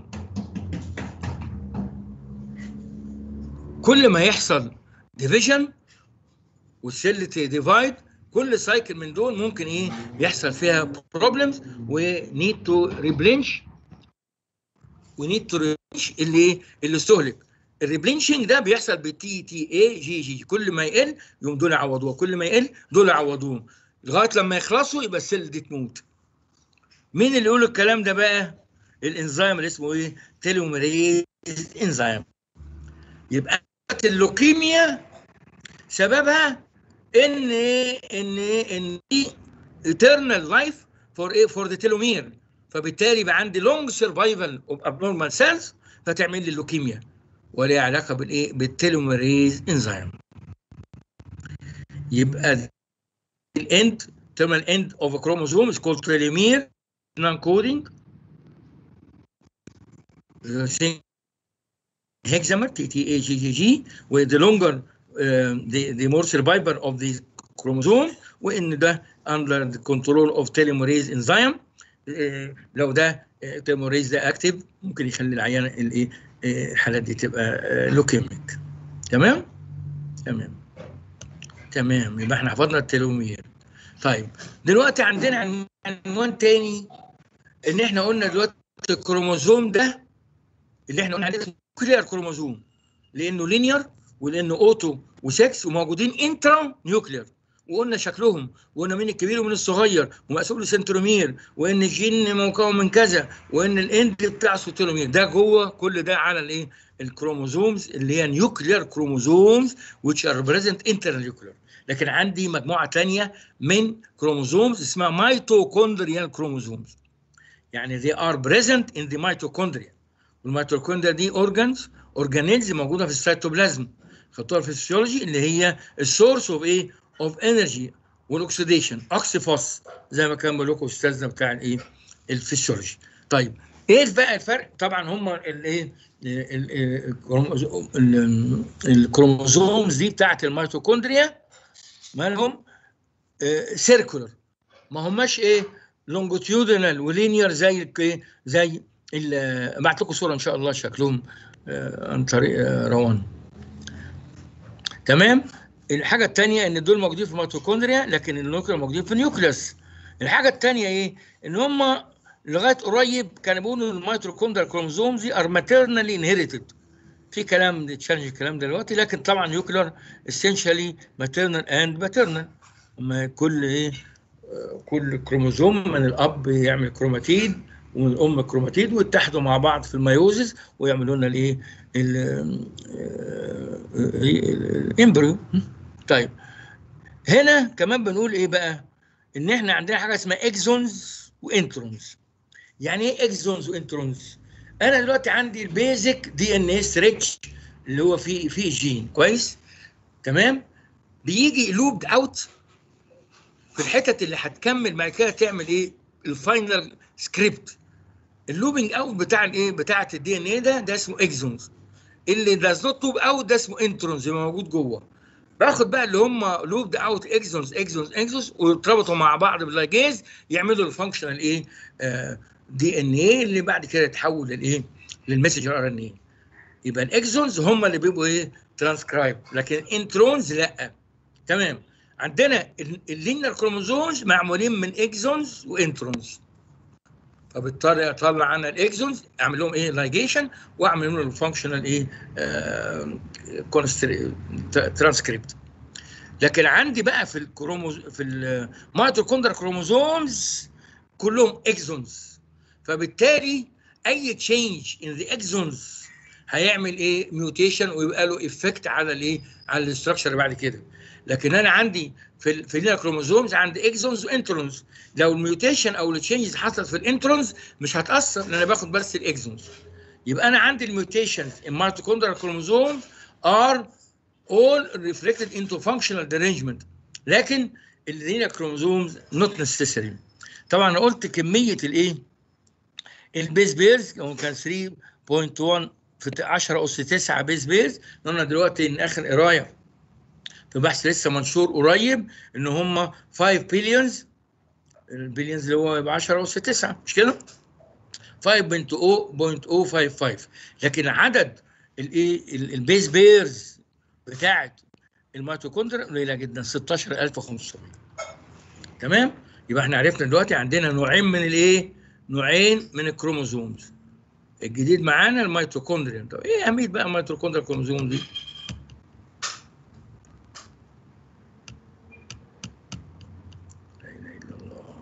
كل ما يحصل ديفيجن والسيل ديفايد كل سايكل من دول ممكن ايه يحصل فيها بروبلمز ونيد تو ريبلينش ونيد تو ريبلينش اللي اللي استهلك الريبلينشنج ده بيحصل بتي تي اي جي جي كل ما يقل يقوم دول يعوضوه كل ما يقل دول يعوضوه لغايه لما يخلصوا يبقى السيل دي تموت مين اللي يقول الكلام ده بقى الانزيم اللي اسمه ايه تيلوميريز انزيم يبقى اللوكيميا سببها ان ان ان دي eternal life for ايه for the telomere فبالتالي يبقى عندي long survival of abnormal cells فتعمل لي اللوكيميا وليها علاقه بالايه بالتيلوميريز انزيم يبقى الاند terminal end of a chromosome is called telomere non-coding hexamer T T A G G G with the longer uh, the the more survivor of the chromosome وان ده under the control of telomerase enzyme آه، لو ده telomerase ده اكتف ممكن يخلي العيان الايه آه، الحالات دي تبقى لوكيميك تمام تمام تمام يبقى احنا حفظنا التلومير طيب دلوقتي عندنا عنوان تاني ان احنا قلنا دلوقتي الكروموزوم ده اللي احنا قلنا عليه كلير كروموزوم لانه لينير ولانه اوتو وسكس وموجودين انترا نيوكلير وقلنا شكلهم وقلنا مين الكبير ومين الصغير ومقسوم له سنترومير وان الجين مكون من كذا وان الاند بتاع سوتيلومير ده جوه كل ده على الايه الكروموزومز اللي هي نيوكلير كروموزومز which are present internuclear لكن عندي مجموعه ثانيه من كروموزومز اسمها ميتوكوندريال كروموزومز يعني they are present in the mitochondria والميتوكوندريا دي اورجانز اورجانيلز موجوده في السيتوبلازم خدتوها في الفسيولوجي اللي هي السورس اوف ايه اوف انرجي والاكسيديشن اوكسيفوس زي ما كان بيقول لكم استاذنا بتاع الايه الفسيولوجي طيب ايه بقى الفرق طبعا هم الايه الكروموزومز دي بتاعت الميتوكوندريا مالهم سيركولر ما هماش ايه لونجيتيودنال ولينير زي ايه زي بعت لكم صوره ان شاء الله شكلهم آه، عن طريق آه، روان تمام الحاجه الثانيه ان دول موجودين في الميتوكوندريا لكن النيوكلير موجودين في النيوكليوس الحاجه الثانيه ايه ان هم لغايه قريب كانوا بيقولوا ان الميتوكوندريا كروموزومز دي ار ماتيرنالي انهيرتد في كلام تشالنج الكلام ده دلوقتي لكن طبعا نيوكلير اسينشالي ماتيرنال اند ماتيرنال اما كل ايه آه، كل كروموزوم من الاب يعمل كروماتيد ومن الام كروماتيد ويتحدوا مع بعض في الميوزس ويعملوا لنا الايه الامبريو طيب هنا كمان بنقول ايه بقى ان احنا عندنا حاجه اسمها اكزونز وانترونز يعني ايه اكزونز وانترونز انا دلوقتي عندي البيزك دي ان اس ريتش اللي هو فيه فيه جين كويس تمام بيجي لوبد اوت في الحتت اللي هتكمل بعد كده تعمل ايه الفاينل سكريبت اللوبنج اوت بتاع الايه بتاعه الدي ان ايه ده ده اسمه اكزونز اللي داز نوت لوب اوت ده اسمه انترونز اللي موجود جوه باخد بقى اللي هم لوبد اوت اكزونز اكزونز اكزونز ويرتبطوا مع بعض باللاجيز يعملوا الفانكشنال ايه دي ان ايه اللي بعد كده يتحول للايه للمسجر ار ان ايه يبقى الاكزونز هم اللي بيبقوا ايه ترانسكرايب لكن انترونز لا تمام عندنا اللينير كروموزومز معمولين من اكزونز وانترونز فبالتالي اطلع انا الاكزونز اعمل لهم ايه لايجيشن واعمل لهم الفانكشنال ايه ترانسكريبت لكن عندي بقى في الكروموز في الميتوكوندريا كروموزومز كلهم اكزونز فبالتالي اي تشينج ان ذا اكزونز هيعمل ايه ميوتيشن ويبقى له افكت على الايه على الاستراكشر بعد كده لكن انا عندي في ال في الكروموزومز عندي اكزونز وانترونز لو الميوتيشن او التشينجز حصلت في الانترونز مش هتاثر لان انا باخد بس الاكزونز يبقى انا عندي الميوتيشنز in mitochondrial chromosome are all reflected into functional derangement لكن اللينير كروموزومز not necessary طبعا انا قلت كميه الايه البيس بيرز هو كان 3.1 في 10 اس 9 بيس بيرز قلنا دلوقتي ان اخر قرايه في بحث لسه منشور قريب ان هم 5 بليونز البليونز اللي هو يبقى 10 اس 9 مش كده؟ 5.0.055 لكن عدد الايه البيس بيرز بتاعت الميتوكوندريا قليله جدا 16500 تمام يبقى احنا عرفنا دلوقتي عندنا نوعين من الايه نوعين من الكروموزومز الجديد معانا الميتوكوندريا طب ايه اهميه بقى الميتوكوندريا كروموزوم دي لا اله الا الله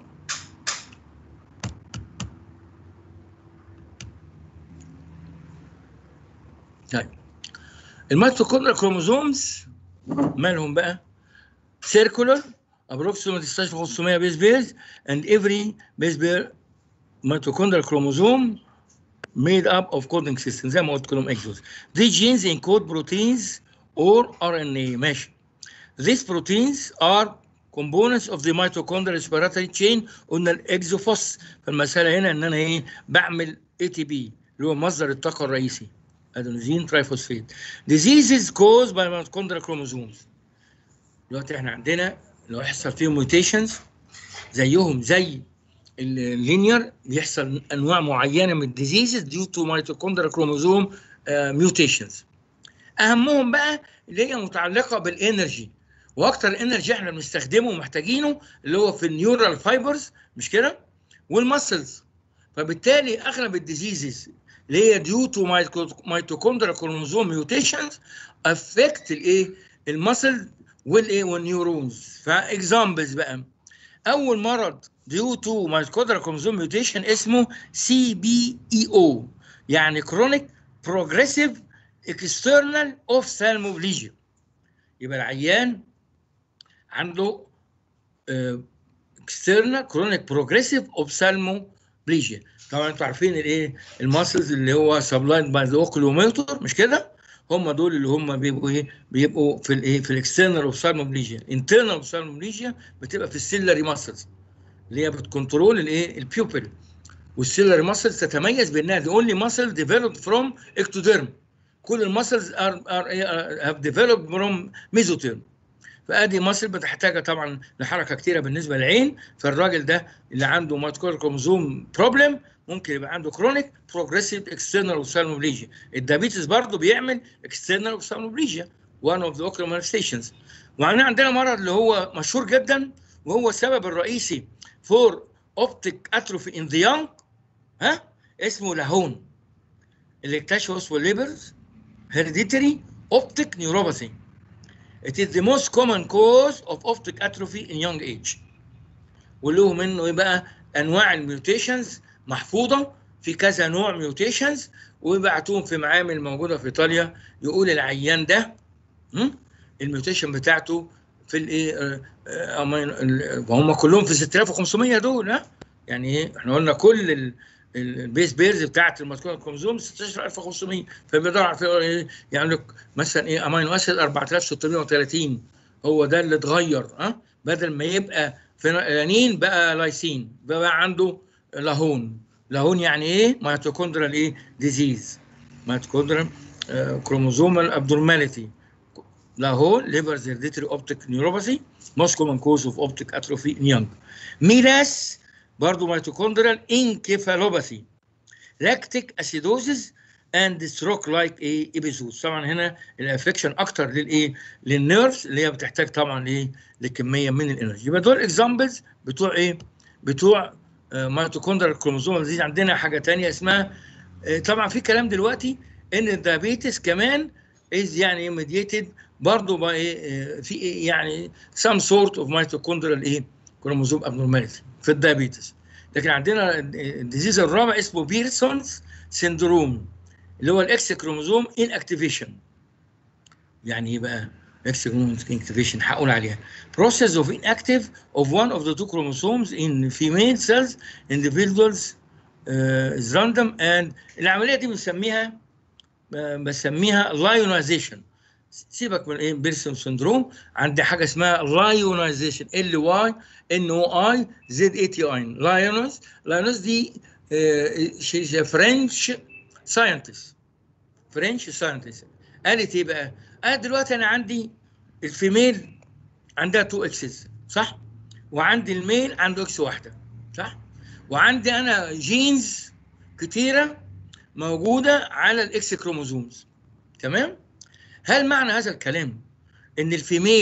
طيب الميتوكوندريا كروموزومز مالهم بقى circular approximately 500 base pairs and every base pair mitochondrial chromosome made up of coding system زي ما قلت لكم exons. These genes encode proteins or RNA ماشي. These proteins are components of the mitochondrial respiratory chain قلنا الاكزوفوس فالمسألة هنا ان انا ايه بعمل اي تي بي اللي هو مصدر الطاقة الرئيسي ادينوزين ترايفوسفيت. Diseases caused by mitochondrial chromosomes. دلوقتي احنا عندنا لو يحصل فيهم ميوتيشنز زيهم زي اللينير بيحصل انواع معينه من الديزيزز ديو تو ميتوكوندريال كروموزوم ميوتيشنز اهمهم بقى اللي هي متعلقه بالانرجي واكتر انرجي احنا بنستخدمه ومحتاجينه اللي هو في النيورال فايبرز مش كده والمسلز فبالتالي اغلب الديزيزز اللي هي ديو تو ميتوكوندريال كروموزوم ميوتيشنز افكت الايه المسل والايه والنيورونز فاكزامبلز بقى اول مرض ديو تو مايتوكوندريال كروموزوم ميوتيشن اسمه سي بي اي او يعني كرونيك بروجريسيف اكسترنال اوف ثالموبليجيا يبقى العيان عنده اكسترنال كرونيك بروجريسيف اوف ثالموبليجيا طبعا انتوا عارفين الايه الماسلز اللي هو سبلايند باي ذا اوكلوميتر مش كده هم دول اللي هم بيبقوا ايه بيبقوا في الايه في الاكسترنال اوفثالموبليجيا الانترنال اوفثالموبليجيا بتبقى في السيلري ماسلز اللي هي بتكنترول الايه البيوبل والسيلري ماسلز تتميز بانها دي اونلي ماسل ديفلوبد فروم اكتوديرم كل الماسلز ار ار هاف ديفلوبد فروم ميزوتيرم فادي ماسل بتحتاج طبعا لحركه كتيره بالنسبه للعين فالراجل ده اللي عنده ماتكور كروموزوم بروبلم ممكن يبقى عنده كرونيك بروجريسيف اكسترنال اوفثالموبليجيا الدايابيتس برضه بيعمل اكسترنال اوفثالموبليجيا one of the ocular manifestations وعندنا عندنا مرض اللي هو مشهور جدا وهو السبب الرئيسي فور اوبتيك اتروفي ان ذا يونج ها اسمه لاهون اللي اكتشفه اسمه ليبرز هيريديتري اوبتيك نيوروباثي It is the most common cause of optic atrophy in young age. وله منه ايه بقى انواع الميوتيشنز محفوظه في كذا نوع ميوتيشنز ويبعتوهم في معامل موجوده في ايطاليا يقول العيان ده الميوتيشن بتاعته في الايه هم كلهم في 6500 دول ها يعني ايه احنا قلنا كل البيس بيرز بتاعت المذكوره الكروموزوم 16500 فبيقدر على ايه يعني مثلا ايه امينو اسيد 4630 هو ده اللي اتغير ها بدل ما يبقى فينالين بقى لايسين بقى عنده لاهون لاهون يعني ايه ميتوكوندريال ايه ديزيز ميتوكوندريال كروموزومال ابنورماليتي لاهون ليفرز هيريديتري اوبتيك نيوروباثي موست كومن كوز اوف اوبتيك اتروفي ان يونج ميراث برضه ميتوكوندريال انكيفالوباثي لاكتيك اسيدوزيس اند ستروك لايك ايه ايبيزود طبعا هنا الافكشن اكتر للايه للنيرفز اللي هي بتحتاج طبعا ايه لكميه من الانرجي يبقى دول اكزامبلز بتوع ايه بتوع ميتوكوندريال كروموزوم ديزيز عندنا حاجه ثانيه اسمها طبعا في كلام دلوقتي ان الدايابيتس كمان از يعني ميديتد برضه بقى ايه في إيه يعني سام سورت اوف ميتوكوندريال ايه كروموزوم ابنورماليتي في الدايابيتس لكن عندنا الديزيز الرابع اسمه بيرسونز سيندروم اللي هو الاكس كروموزوم ان اكتيفيشن يعني ايه بقى اكس كروموزوم اكتيفيشن هقول عليها process of inactive of one of the two chromosomes in female cells individuals uh, is random and العمليه دي بنسميها بسميها لايونايزيشن سيبك من ايه بيرسون سندروم عندي حاجه اسمها لايونايزيشن ال واي ان او اي زد اي تي اي لايونز لايونز دي شيز فرنش ساينتست فرنش ساينتست قالت ايه بقى؟ قالت دلوقتي انا عندي الفيميل عندها تو اكسز صح؟ وعندي الميل عنده اكس واحده صح؟ وعندي انا جينز كتيره موجوده على الاكس كروموزومز تمام؟ هل معنى هذا الكلام ان الفيميل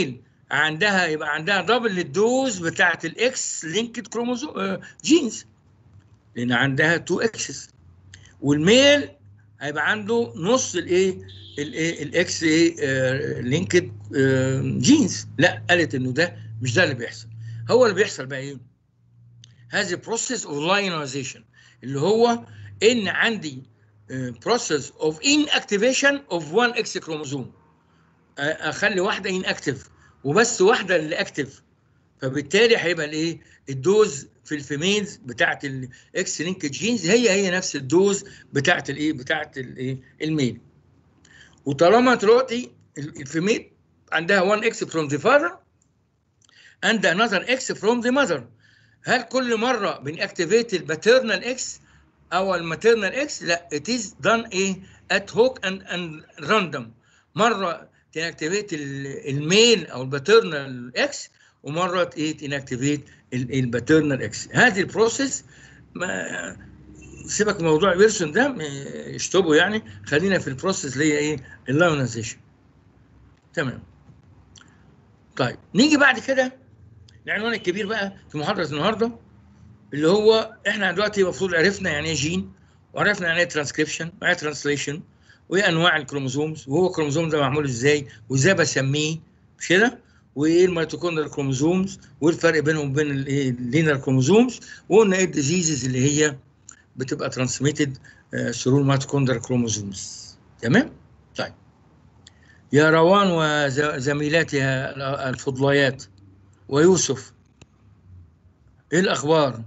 عندها يبقى عندها دبل الدوز بتاعت الاكس لينكد كروموزوم جينز لان عندها 2 اكسس والميل هيبقى عنده نص الايه الايه الاكس ايه لينكد جينز لا قالت انه ده مش ده اللي بيحصل هو اللي بيحصل بقى ايه هذه بروسيس اوف لاينايزيشن اللي هو ان عندي بروسيس اوف ان اكتيفيشن اوف 1 اكس كروموزوم اخلي واحده ان اكتف وبس واحده اللي اكتف فبالتالي هيبقى الايه الدوز في الفيميلز بتاعت الاكس لينك جينز هي هي نفس الدوز بتاعت الايه بتاعت الايه الميل وطالما دلوقتي الفيميل عندها 1 اكس فروم ذا فاذر and another x from the mother هل كل مره بنأكتيفيت الباترنال اكس او الماترنال اكس لا it is done ايه at hoc and and random مره تنأكتيفيت الميل او الباترنال اكس ومره ايه تنأكتيفيت الباترنال اكس هذه البروسيس ما سيبك من موضوع ويلسون ده اشطبه يعني خلينا في البروسيس اللي هي ايه اللايونيزيشن تمام طيب نيجي بعد كده العنوان الكبير بقى في محاضره النهارده اللي هو احنا دلوقتي المفروض عرفنا يعني ايه جين وعرفنا يعني ايه ترانسكريبشن ويعني ايه ترانسليشن وايه انواع الكروموزومز وهو الكروموزوم ده معمول ازاي وازاي بسميه مش كده وايه الميتوكوندريال كروموزومز والفرق بينهم وبين الايه اللينر كروموزومز وقلنا ايه الديزيزز اللي هي بتبقى ترانسميتد ثرو الميتوكوندريال كروموزومز تمام طيب يا روان وزميلاتها الفضليات ويوسف ايه الاخبار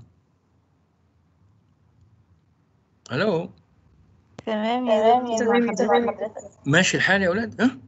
الو تمام يا تمام تمام ماشي الحال يا اولاد ها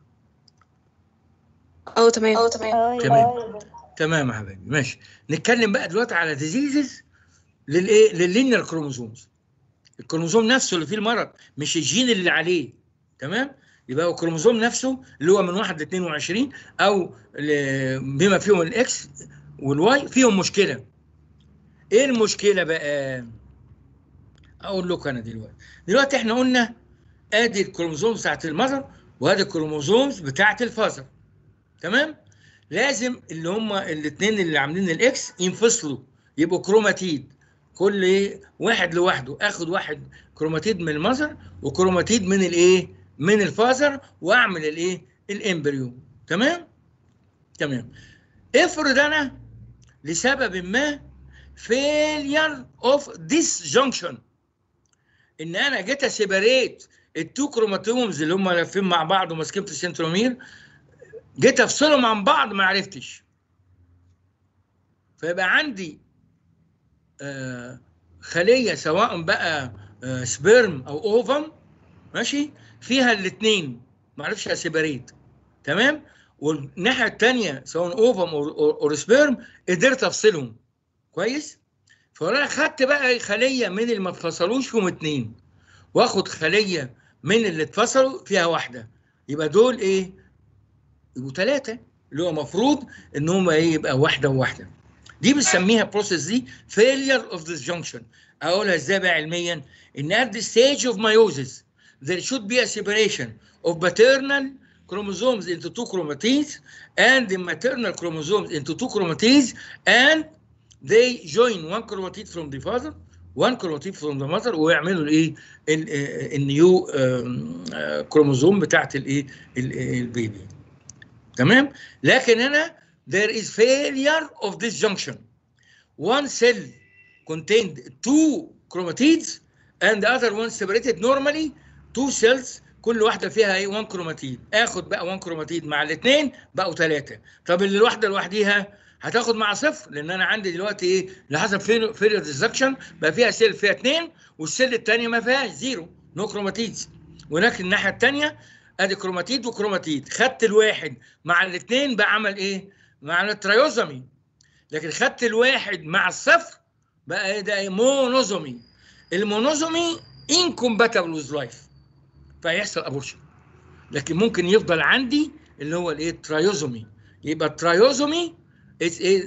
اه تمام اه تمام تمام يا حبايبي ماشي نتكلم بقى دلوقتي على ديزيزز للايه لللينير كروموزومز الكروموزوم نفسه اللي فيه المرض مش الجين اللي عليه تمام يبقى هو الكروموزوم نفسه اللي هو من 1 ل 22 او ل- بما فيهم الاكس والواي فيهم مشكله ايه المشكله بقى اقول لكم انا دلوقتي دلوقتي احنا قلنا ادي الكروموزوم بتاعت المذر وادي الكروموزومز بتاعت الفازر تمام لازم اللي هم الاثنين اللي عاملين الاكس ينفصلوا يبقوا كروماتيد كل إيه؟ واحد لوحده اخد واحد كروماتيد من المذر وكروماتيد من الايه من الفازر واعمل الايه الامبريو تمام تمام افرض انا لسبب ما failure of disjunction ان انا جيت اسيبريت التو كروماتومز اللي هم لافين مع بعض وماسكين في السنترومير جيت افصلهم عن بعض ما عرفتش فيبقى عندي آه خليه سواء بقى آه سبيرم او اوفم ماشي فيها الاثنين ما عرفش اسيبريت تمام والناحيه الثانيه سواء اوفم او سبيرم قدرت افصلهم كويس فانا خدت بقى خليه من اللي ما اتفصلوش فيهم اثنين واخد خليه من اللي اتفصلوا فيها واحده يبقى دول ايه يبقوا ثلاثه اللي هو المفروض ان هم ايه يبقى واحده وواحده دي بنسميها بروسيس دي failure of disjunction اقولها ازاي بقى علميا ان at the stage of meiosis there should be a separation of paternal chromosomes into two chromatids and the maternal chromosomes into two chromatids and they join one chromatid from the father one chromatid from the mother ويعملوا الايه النيو كروموزوم بتاعت الايه البيبي تمام لكن هنا there is failure of disjunction one cell contained two chromatids and the other one separated normally two cells كل واحده فيها ايه 1 كروماتيد اخد بقى 1 كروماتيد مع الاثنين بقوا ثلاثه طب اللي الواحده لوحديها هتاخد مع صفر لان انا عندي دلوقتي ايه لحسب فيريود ديزكشن بقى فيها سيل فيها اثنين والسيل الثانيه ما فيهاش زيرو نو كروماتيدز ولكن الناحيه الثانيه ادي كروماتيد وكروماتيد خدت الواحد مع الاثنين بقى عمل ايه؟ مع التريوزومي لكن خدت الواحد مع الصفر بقى ايه ده ايه مونوزومي المونوزومي انكومباتبل وذ لايف فيحصل ابورشن لكن ممكن يفضل عندي اللي هو الايه تريوزومي يبقى التريوزومي is a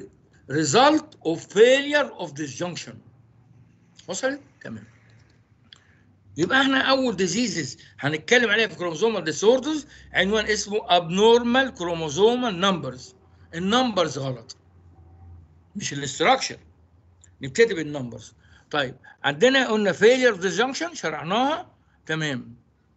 result of failure of disjunction وصلت؟ تمام يبقى احنا اول ديزيزز هنتكلم عليها في كروموزومال ديسوردرز عنوان اسمه abnormal chromosomal numbers النمبرز غلط مش الاستراكشر نبتدي بالنمبرز طيب عندنا قلنا failure of disjunction شرحناها تمام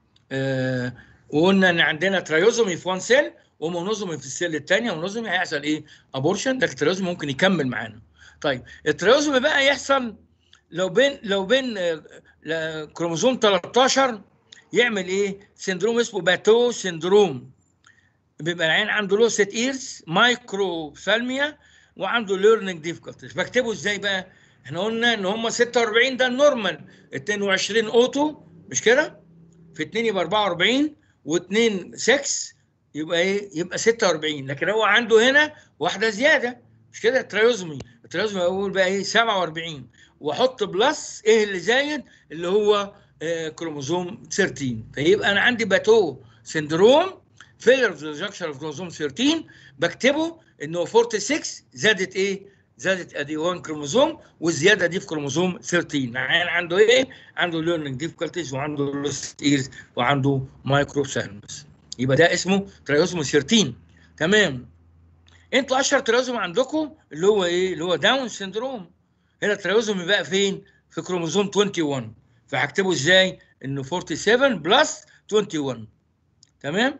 آه وقلنا ان عندنا تريوزومي في وان سيل ومونوزومي في السيل الثانيه ومونوزومي هيحصل ايه ابورشن لكن التريوزومي ممكن يكمل معانا طيب التريوزومي بقى يحصل لو بين لو بين آه، ل- كروموزوم 13 يعمل ايه سندروم اسمه باتو سندروم بيبقى العين عنده لو سيت ايرز مايكرو سالميا وعنده ليرنينج ديفيكولتيز بكتبه ازاي بقى احنا قلنا ان هم 46 ده النورمال 22 اوتو مش كده في 2 يبقى 44 و2 6 يبقى ايه يبقى 46 لكن هو عنده هنا واحده زياده مش كده تريوزمي التريوزمي اقول بقى ايه 47 واحط بلس ايه اللي زايد اللي هو آه كروموزوم 13 فيبقى انا عندي باتو سندروم فيلر اوف ريجكشن اوف كروموزوم 13 بكتبه انه 46 زادت ايه؟ زادت ادي 1 كروموزوم والزياده دي في كروموزوم 13 يعني عنده ايه؟ عنده ليرنينج ديفيكولتيز وعنده لوست ايرز وعنده مايكرو سالمس يبقى ده اسمه تريوزوم 13 تمام انتوا اشهر تريوزوم عندكم اللي هو ايه؟ اللي هو داون سندروم هنا التريوزوم بقى فين؟ في كروموزوم 21 فهكتبه ازاي؟ انه 47 بلس 21 تمام؟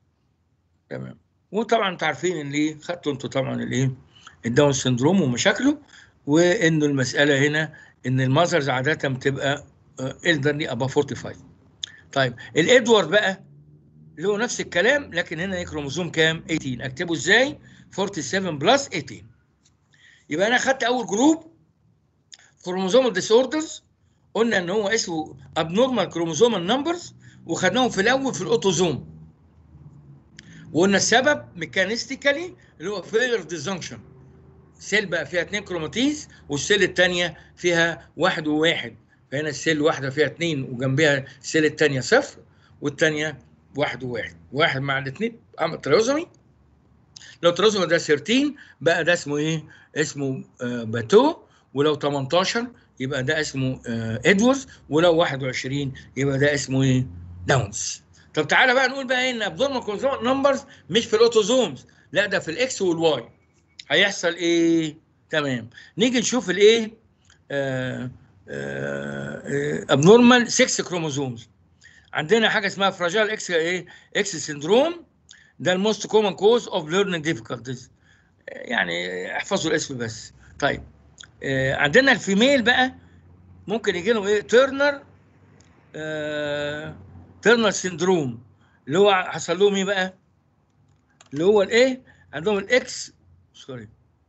تمام وطبعا انتوا عارفين ان ايه خدتوا انتوا طبعا الايه الداون سندروم ومشاكله وانه المساله هنا ان المذرز عاده بتبقى الدرلي ابا 45 طيب الادوارد بقى اللي هو نفس الكلام لكن هنا ايه كروموزوم كام 18 اكتبه ازاي 47 بلس 18 يبقى انا خدت اول جروب كروموزوم ديسوردرز قلنا ان هو اسمه ابنورمال كروموزومال نمبرز وخدناهم في الاول في الاوتوزوم وقلنا السبب ميكانيستيكالي اللي هو فيلر ديزنكشن سيل بقى فيها اثنين كروماتيز والسيل الثانيه فيها واحد وواحد فهنا السيل واحده فيها اثنين وجنبها السيل الثانيه صفر والثانيه واحد وواحد واحد مع الاثنين عمل تريوزومي لو تريوزومي ده 13 بقى ده اسمه ايه؟ اسمه آه باتو ولو 18 يبقى ده اسمه آه ادوردز ولو 21 يبقى ده اسمه ايه؟ داونز طب تعالى بقى نقول بقى ايه ان ابدورمال كروموسوم نمبرز مش في الاوتوزومز لا ده في الاكس والواي هيحصل ايه تمام نيجي نشوف الايه ابنورمال 6 كروموزومز عندنا حاجه اسمها فراجال اكس ايه اكس سيندروم ده الموست كومن كوز اوف ليرنينج ديفيكولتيز يعني احفظوا الاسم بس طيب آه عندنا الفيميل بقى ممكن يجي لهم ايه تيرنر آه تيرنر سيندروم اللي هو حصل لهم ايه بقى؟ اللي هو الايه؟ عندهم الاكس سوري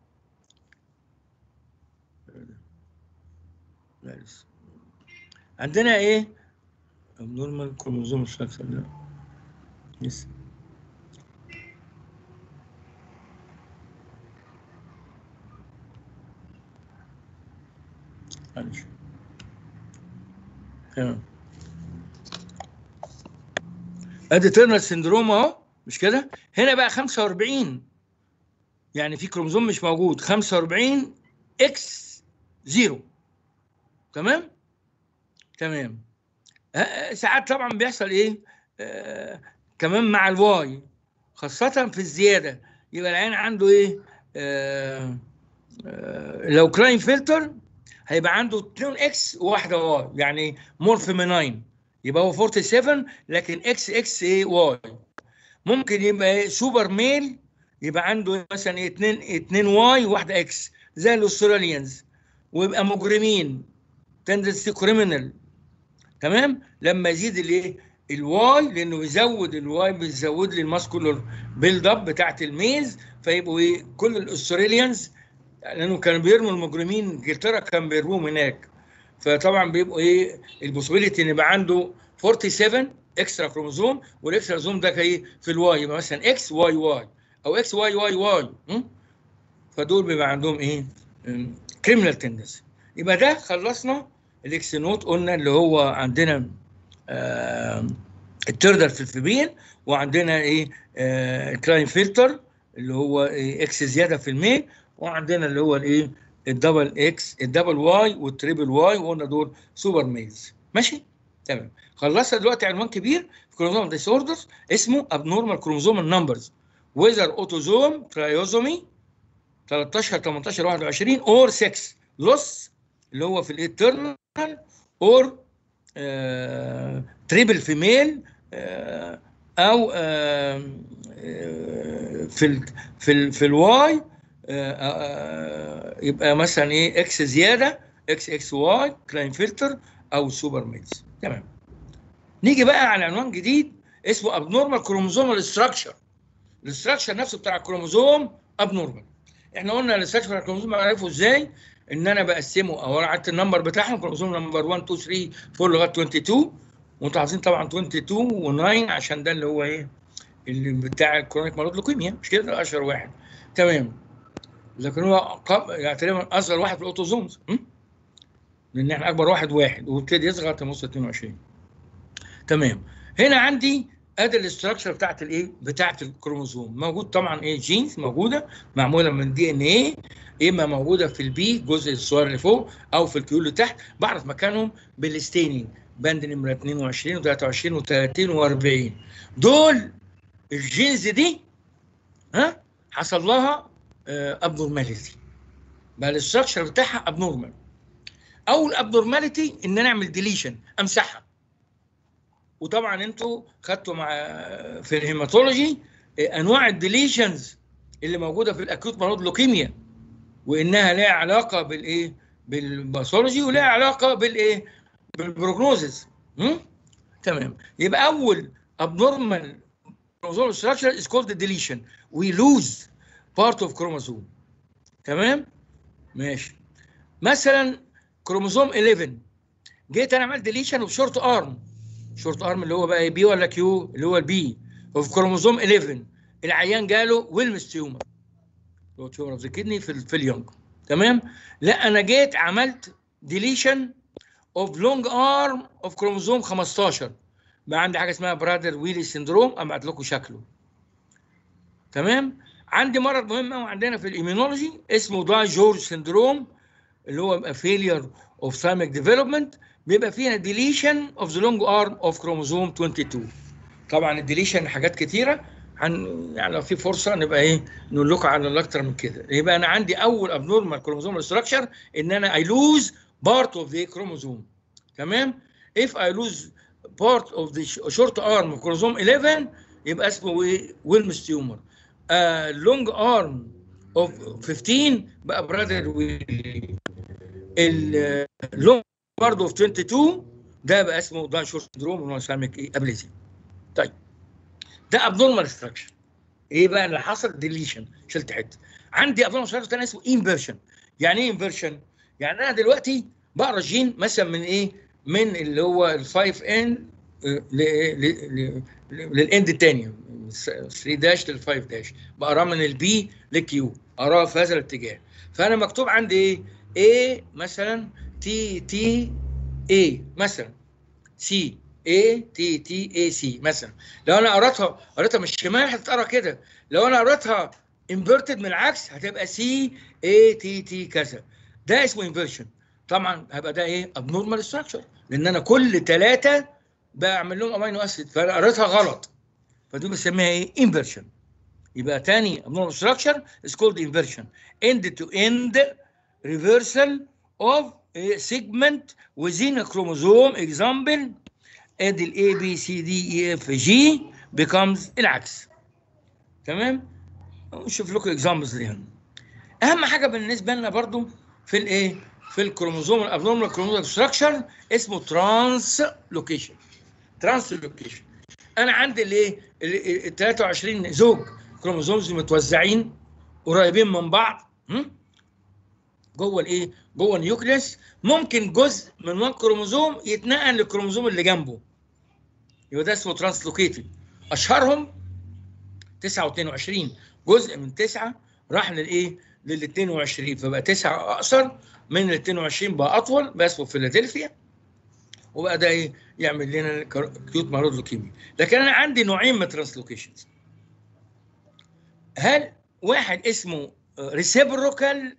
لا لسه عندنا ايه؟ abnormal كروموزوم structure لا لسه معلش تمام ادي تيرنر سندروم اهو مش كده هنا بقى 45 يعني في كروموزوم مش موجود 45 اكس زيرو تمام تمام آه، ساعات طبعا بيحصل ايه آه كمان مع الواي خاصة في الزيادة يبقى العين عنده ايه آه آه لو كلاين فلتر هيبقى عنده 2 اكس وواحدة واي يعني مور فيميناين يبقى هو 47 لكن اكس اكس ايه واي ممكن يبقى إيه سوبر ميل يبقى عنده مثلا إيه 2 2 واي وواحده اكس زي الاستراليانز ويبقى مجرمين تندنسي كريمنال تمام لما يزيد الايه الواي لانه بيزود الواي بيزود لي الماسكولار بيلد اب بتاعت الميز فيبقوا ايه كل الاستراليانز لانه كانوا بيرموا المجرمين انجلترا كان بيرموهم هناك فطبعا بيبقوا ايه البوسيبيليتي ان يبقى عنده 47 اكسترا كروموزوم والاكسترا كروموزوم ده ايه في الواي يبقى مثلا اكس واي واي او اكس واي واي واي فدول بيبقى عندهم ايه كريمنال تندنسي يبقى ده خلصنا الاكس نوت قلنا اللي هو عندنا آه التردر في الفيبين وعندنا ايه آه كلاين فلتر اللي هو إيه اكس زياده في الميل وعندنا اللي هو الايه الدبل اكس الدبل واي والتريبل واي وقلنا دول سوبر ميلز ماشي تمام خلصنا دلوقتي عنوان كبير في كروموزوم ديسوردرز اسمه ابنورمال كروموزوم نمبرز ويزر اوتوزوم ترايوزومي 13 18 21 اور 6 لوس اللي هو في الاترنال اور تريبل فيميل او آه، آه، في ال في ال في الواي يبقى مثلا ايه اكس زياده اكس اكس واي كلاين فلتر او سوبر ميلز تمام نيجي بقى على عنوان جديد اسمه ابنورمال كروموزومال ستراكشر الاستراكشر نفسه بتاع الكروموزوم ابنورمال احنا قلنا الاستراكشر بتاع الكروموزوم بعرفه ازاي ان انا بقسمه او عدت النمبر بتاعهم كروموزوم نمبر 1 2 3 4 لغايه 22 وانتوا عارفين طبعا 22 و9 عشان ده اللي هو ايه اللي بتاع الكرونيك مرض لوكيميا مش كده ده اشهر واحد تمام لكن هو قب... يعني تقريبا اصغر واحد في الاوتوزومز م? لان احنا اكبر واحد واحد وابتدي يصغر تموس 22 تمام هنا عندي ادي الاستراكشر بتاعت الايه بتاعت الكروموزوم موجود طبعا ايه جينز موجوده معموله من دي ان ايه اما موجوده في البي الجزء الصغير اللي فوق او في الكيو اللي تحت بعرف مكانهم بالستيننج بند نمره 22 و23 و30 و40 دول الجينز دي ها حصل لها ابنورماليتي بقى الاستراكشر بتاعها ابنورمال اول ابنورماليتي ان انا اعمل ديليشن امسحها وطبعا انتوا خدتوا مع في الهيماتولوجي انواع الديليشنز اللي موجوده في الاكيوت مرض لوكيميا وانها لها علاقه بالايه بالباثولوجي ولها علاقه بالايه بالبروجنوزز تمام يبقى اول abnormal chromosomal structure is called the deletion we lose part of chromosome تمام ماشي مثلا كروموسوم 11 جيت انا عملت ديليشن اوف شورت ارم شورت ارم اللي هو بقى بي ولا كيو اللي هو البي اوف كروموسوم 11 العيان جاله ويلمس تيومر اللي هو تيومر اوف ذا كدني في ال- في اليونج تمام لا انا جيت عملت ديليشن اوف لونج ارم اوف كروموسوم 15 بقى عندي حاجه اسمها برادر ويلي سندروم ابعت لكم شكله تمام عندي مرض مهم قوي عندنا في الايميونولوجي اسمه داي جورج سندروم اللي هو بيبقى فيلير اوف ثايميك ديفلوبمنت بيبقى فيها ديليشن اوف ذا لونج ارم اوف كروموسوم 22 طبعا الديليشن حاجات كتيره عن يعني لو في فرصه نبقى ايه نقول لكم على اكتر من كده يبقى انا عندي اول ابنورمال كروموسوم ستراكشر ان انا اي لوز بارت اوف ذا كروموسوم تمام if I lose part of the short arm of chromosome 11 يبقى اسمه ايه ويلمس تيومر لونج ارم اوف 15 بقى برادر ويلي اللونج برضه اوف 22 ده بقى اسمه داون شورت سندروم اللي هو سامك ايه ابليزي طيب ده ابنورمال ستراكشر ايه بقى اللي حصل ديليشن شلت حته عندي ابنورمال ستراكشر ثاني اسمه انفيرشن يعني ايه انفيرشن يعني انا دلوقتي بقرا جين مثلا من ايه من اللي هو ال 5 ان للاند الثاني 3 داش لل 5 داش بقراه من البي للكيو اقراه في هذا الاتجاه فانا مكتوب عندي ايه A مثلا تي تي A مثلا سي A تي تي A سي مثلا لو انا قريتها قريتها من الشمال هتتقرا كده لو انا قريتها انفيرتد من العكس هتبقى سي A تي تي كذا ده اسمه انفيرشن طبعا هيبقى ده ايه ابنورمال ستراكشر لان انا كل ثلاثه بعمل لهم امينو اسيد فانا قريتها غلط فدي بسميها ايه انفيرشن يبقى تاني abnormal structure is called inversion end to end reversal of a segment within a chromosome example ادي ال A B C D E F G becomes العكس تمام نشوف لكم examples ليها اهم حاجه بالنسبه لنا برضو في الايه في الكروموزوم الابنورمال كروموزوم ستراكشر اسمه ترانس لوكيشن ترانس لوكيشن انا عندي الايه ال 23 زوج كروموزومز متوزعين قريبين من بعض هم؟ جوه الايه جوه النيوكليس ممكن جزء من وان كروموزوم يتنقل للكروموزوم اللي جنبه يبقى ده اسمه ترانسلوكيتد اشهرهم 29 جزء من 9 راح للايه لل 22 فبقى 9 اقصر من ال 22 بقى اطول بقى اسمه فيلادلفيا وبقى ده ايه يعمل لنا كيوت مرض لوكيميا لكن انا عندي نوعين من الترانسلوكيشنز هل واحد اسمه ريسيبروكال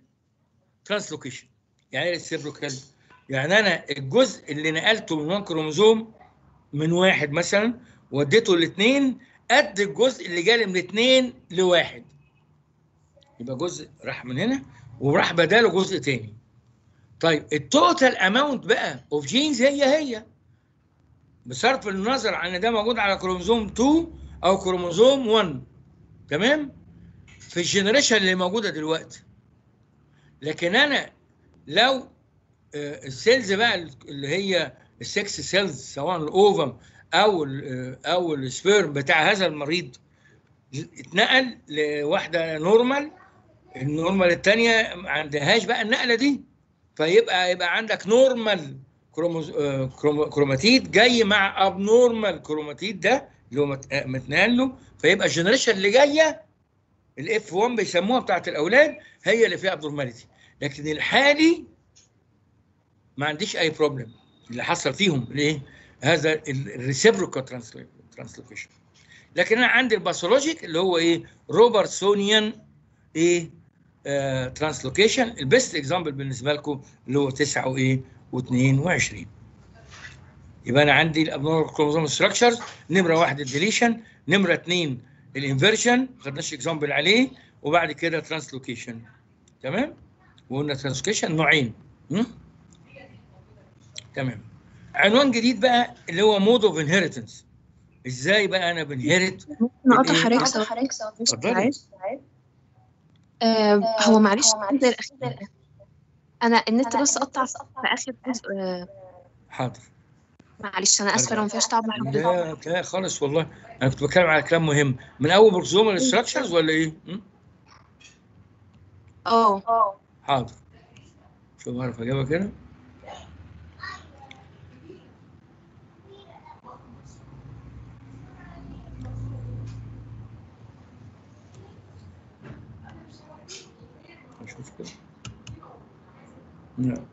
ترانسلوكيشن يعني ايه ريسيبروكال يعني انا الجزء اللي نقلته من وان كروموزوم من واحد مثلا وديته لاثنين قد الجزء اللي جالي من اثنين لواحد يبقى جزء راح من هنا وراح بداله جزء تاني طيب التوتال اماونت بقى اوف جينز هي هي بصرف النظر عن ده موجود على كروموزوم 2 او كروموزوم 1 تمام في الجنريشن اللي موجوده دلوقتي لكن انا لو آه، السيلز بقى اللي هي السكس سيلز سواء الاوفم او ال او السبيرم بتاع هذا المريض اتنقل لواحده نورمال النورمال الثانيه ما عندهاش بقى النقله دي فيبقى يبقى عندك نورمال كروموز... آه، كروم- كروماتيد جاي مع اب نورمال كروماتيد ده اللي هو مت- آه، متنقل له فيبقى الجنريشن اللي جايه الاف 1 بيسموها بتاعت الاولاد هي اللي فيها ابنورماليتي لكن الحالي ما عنديش اي بروبلم اللي حصل فيهم ليه؟ هذا الريسيبروكال ترانسلوكيشن لكن انا عندي الباثولوجيك اللي هو ايه؟ روبرتسونيان ايه؟ آه ترانسلوكيشن البيست اكزامبل بالنسبه لكم اللي هو 9 وايه؟ و22 يبقى انا عندي الابنورمال كروموزوم ستراكشرز نمره واحد الديليشن نمره اثنين الانفيرجن ما خدناش اكزامبل عليه وبعد كده ترانسلوكيشن تمام؟ وقلنا ترانسلوكيشن نوعين م? تمام عنوان جديد بقى اللي هو مود اوف انهيرتنس ازاي بقى انا بنهرت نقطة إيه؟ حضرتك سواء اتفضلي آه هو معلش الجزء الأخير أنا النت بس قطع في آخر جزء آه حاضر معلش أنا آسفة لو ما فيهاش تعب مع حضرتك لا لا خالص والله انا كنت بتكلم على كلام مهم من اول بروكسومال ستراكشرز ولا ايه؟ م? اه حاضر شوف اعرف اجيبها كده اشوف كده لا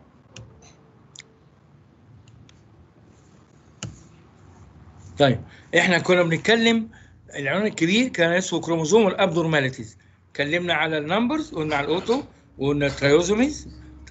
طيب احنا كنا بنتكلم العنوان الكبير كان اسمه كروموزوم الابنورماليتيز اتكلمنا على النمبرز قلنا على الاوتو وقلنا التريوزوميز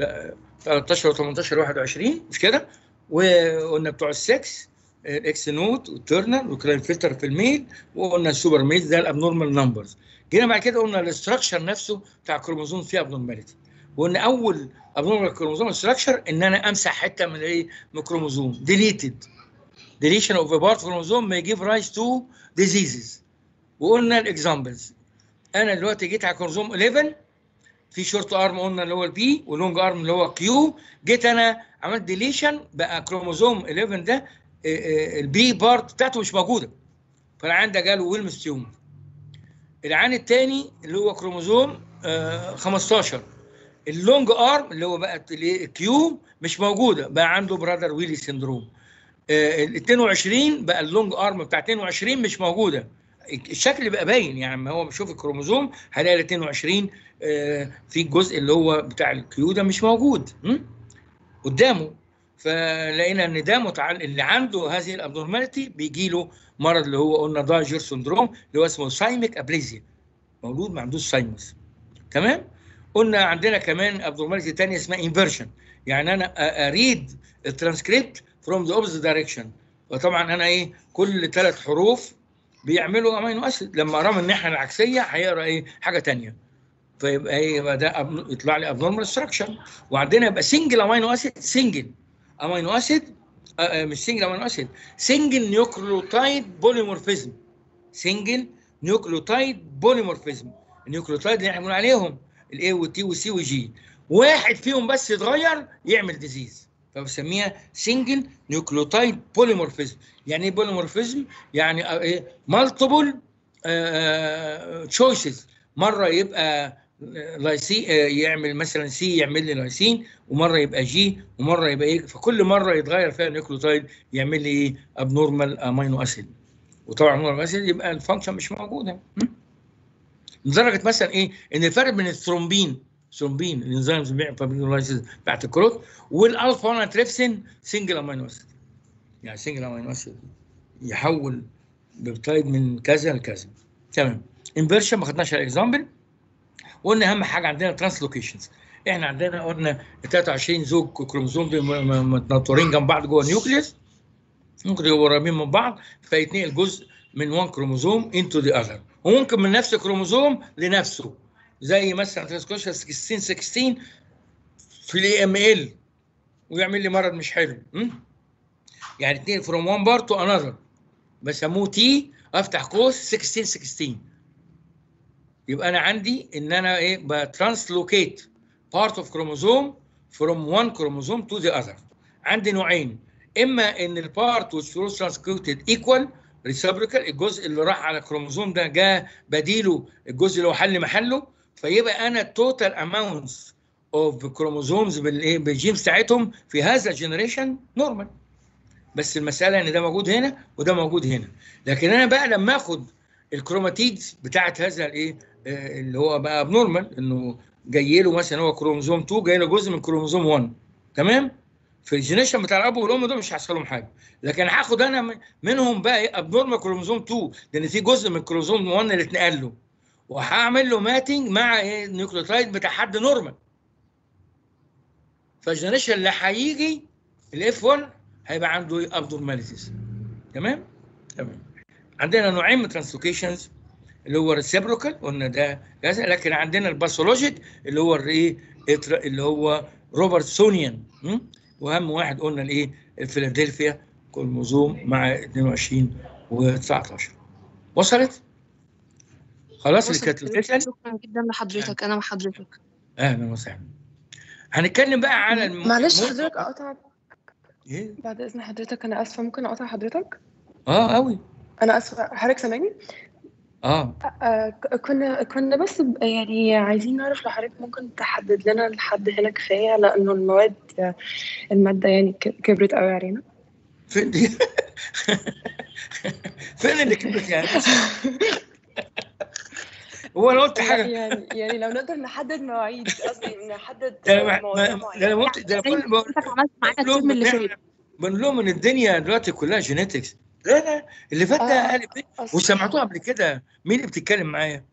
13 و18 21 مش كده وقلنا بتوع السكس الاكس نوت والترنال وكلاين فلتر في الميل وقلنا السوبر ميل ده الابنورمال نمبرز جينا بعد كده قلنا الاستراكشر نفسه بتاع الكروموزوم فيه ابنورماليتي وقلنا اول ابنورمال كروموزوم ستراكشر ان انا امسح حته من ايه من الكروموزوم ديليتد deletion of a part chromosome may give rise to diseases وقلنا الاكزامبلز انا دلوقتي جيت على كروموزوم 11 في شورت ارم قلنا اللي هو البي ولونج ارم اللي هو كيو جيت انا عملت ديليشن بقى كروموزوم 11 ده البي بارت بتاعته مش موجوده فالعيان ده جاله ويلمس تيومر العيان الثاني اللي هو كروموزوم آه، 15 اللونج ارم اللي هو بقى الكيو مش موجوده بقى عنده برادر ويلي سندروم آه، ال 22 بقى اللونج ارم بتاع 22 مش موجوده الشكل بقى باين يعني لما هو بيشوف الكروموزوم هيلاقي ال 22 آه، في الجزء اللي هو بتاع الكيو ده مش موجود م? قدامه فلقينا ان ده متعلق اللي عنده هذه الابنورماليتي بيجي له مرض اللي هو قلنا دايجر سندروم اللي هو اسمه سايميك ابليزيا مولود ما عندوش سايمس تمام قلنا عندنا كمان ابنورماليتي ثانيه اسمها انفيرجن يعني انا اريد الترانسكريبت فروم ذا اوبوزيت دايركشن وطبعا انا ايه كل ثلاث حروف بيعملوا امينو اسيد لما اقرا من الناحيه العكسيه هيقرا ايه حاجه ثانيه فيبقى ايه يبقى ده أب- يطلع لي ابنورمال ستراكشر وعندنا يبقى سنجل امينو اسيد سنجل امينو اسيد آه، آه، مش سنجل امينو اسيد سنجل نيوكليوتايد بوليمورفيزم سنجل نيوكليوتايد بوليمورفيزم النيوكليوتايد اللي احنا بنقول عليهم الاي والتي والسي والجي واحد فيهم بس يتغير يعمل ديزيز فبسميها سنجل نيوكليوتايد بوليمورفيزم يعني ايه بوليمورفيزم يعني آه، ايه مالتيبل تشويسز مره يبقى لايسي آه، يعمل مثلا سي يعمل لي لايسين ومره يبقى جي ومره يبقى ايه فكل مره يتغير فيها النيوكليوتايد يعمل لي ايه ابنورمال امينو اسيد وطبعا امينو اسيد يبقى الفانكشن مش موجوده م? لدرجه مثلا ايه ان الفرق بين الثرومبين ثرومبين الانزيمز اللي بيعمل فابرينولايسيس بتاعت الكروت والالفا 1 تريبسين سنجل امينو اسيد يعني سنجل امينو اسيد يحول بيبتايد من كذا لكذا تمام انفيرشن ما خدناش الاكزامبل وقلنا اهم حاجه عندنا ترانسلوكيشنز احنا عندنا قلنا 23 زوج كروموزوم دول م- م- متنطورين جنب بعض جوه النيوكليوس ممكن يبقوا قريبين من بعض فيتنقل جزء من وان كروموزوم انتو ذا اذر وممكن من نفس الكروموزوم لنفسه زي مثلا ترانسكريبشن 16 16 في الاي ام ال ويعمل لي مرض مش حلو م? يعني اتنين فروم وان بارت تو انذر بسموه تي افتح قوس 16 16 يبقى انا عندي ان انا ايه بترانسلوكيت بارت اوف كروموزوم فروم one chromosome to the other عندي نوعين اما ان البارت which was transcripted equal reciprocal الجزء اللي راح على الكروموزوم ده جاء بديله الجزء اللي هو حل محله فيبقى انا التوتال اماونتس اوف كروموزومز بالايه بالجينز بتاعتهم في هذا الجنريشن نورمال بس المساله ان ده موجود هنا وده موجود هنا لكن انا بقى لما اخد الكروماتيدز بتاعت هذا الايه آه، اللي هو بقى ابنورمال انه جاي له مثلا هو كروموزوم 2 جاي له جزء من كروموزوم 1 تمام في الجينيشن بتاع الاب والام دول مش هيحصل لهم حاجه لكن هاخد انا من- منهم بقى ايه ابنورمال كروموزوم 2 لان في جزء من كروموزوم 1 اللي اتنقل له وهعمل له ماتنج مع ايه النيوكليوتايد بتاع حد نورمال فالجينيشن اللي هيجي الاف 1 هيبقى عنده ابنورماليتيز تمام تمام عندنا نوعين من ترانسلوكيشنز اللي هو الريسيبروكال قلنا ده كذا لكن عندنا الباثولوجيك اللي هو الايه إتر- اللي هو روبرتسونيان م? واهم واحد قلنا الايه الفيلادلفيا كروموزوم مع 22 و19 وصلت؟ خلاص اللي كانت الفكره شكرا جدا لحضرتك انا مع حضرتك اهلا وسهلا هنتكلم بقى على الم... معلش مو- حضرتك اقطع ايه بعد اذن حضرتك انا اسفه ممكن اقطع حضرتك اه قوي انا اسفه حضرتك سامعني اه آه ك- كنا كنا بس ب- يعني عايزين نعرف لو حضرتك ممكن تحدد لنا لحد هنا كفايه لانه المواد آه، الماده يعني ك- كبرت قوي علينا فين دي؟ فين اللي كبرت يعني؟ هو انا قلت لا، حاجه يعني يعني لو نقدر نحدد مواعيد قصدي نحدد ده انا ما- مواضيع ما- ده انا معينه قلت ده انا كل ما حضرتك عملت معانا بقول لهم الترم اللي إن فات إحنا- بنقول لهم ان الدنيا دلوقتي كلها جينيتكس لا لا اللي فات ده آه، قال إيه؟ أصل- وسمعتوه قبل كده مين اللي بتتكلم معايا؟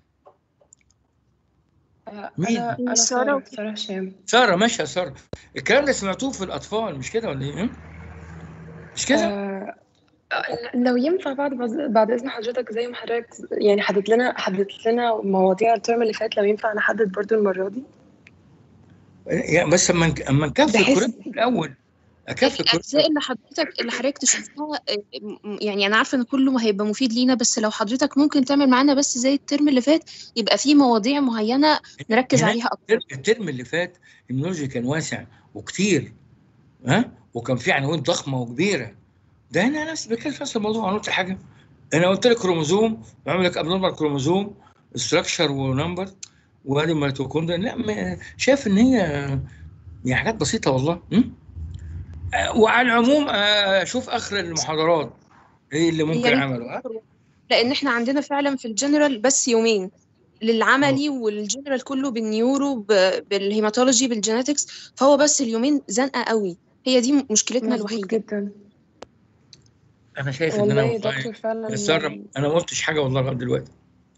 آه، مين؟ انا انا سارة ساره وكده. ساره هشام ساره ماشيه يا ساره الكلام ده سمعتوه في الاطفال مش كده ولا ايه؟ مش كده؟ آه، لو ينفع بعد بعد اذن حضرتك زي ما حضرتك يعني حدد لنا حددت لنا مواضيع الترم اللي فات لو ينفع نحدد برضو المره دي يعني بس اما نك- اما نكفي بحيث- الكوريكولم الاول اكفي الاجزاء الكوريكولم اللي حضرتك اللي حضرتك تشوفها آه، م- يعني انا عارفه ان كله ما هيبقى مفيد لينا بس لو حضرتك ممكن تعمل معانا بس زي الترم اللي فات يبقى في مواضيع معينه نركز هناك عليها اكتر الترم- الترم اللي فات المنولوجي كان واسع وكتير ها وكان في عناوين ضخمه وكبيره ده هنا نفس بتكلم في نفس الموضوع انا قلت حاجه انا قلت لك كروموزوم بعمل لك ابنورمال كروموزوم ستراكشر ونمبر وادي ميتوكوندريا لا ما- شايف ان هي يعني حاجات بسيطه والله م? آه، وعلى العموم آه، اشوف اخر المحاضرات ايه اللي ممكن ريت عمله ها؟ لان احنا عندنا فعلا في الجنرال بس يومين للعملي والجنرال كله بالنيورو ب- بالهيماتولوجي بالجينetics فهو بس اليومين زنقه قوي هي دي مشكلتنا مظبوط الوحيده جدا انا شايف ان انا والله يا والله دكتور فعلا سارة انا ما قلتش حاجه والله لغايه دلوقتي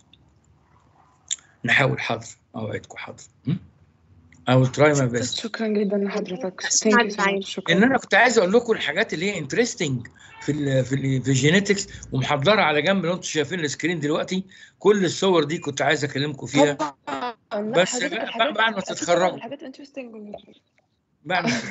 نحاول حاضر اوعدكم حاضر م? I will try my best شكرا جدا لحضرتك أسمع Thank you so الدعاية. much. شكرا ان انا كنت عايز اقول لكم الحاجات اللي هي انترستنج في ال في ال في الجينيتكس ومحضره على جنب لو انتم شايفين السكرين دلوقتي كل الصور دي كنت عايز اكلمكم فيها طبعا لا، بس حضرتك بقى- الحاجات- بعد ما أكيد تتخرجوا. طبعاً الحاجات interesting بعد ما-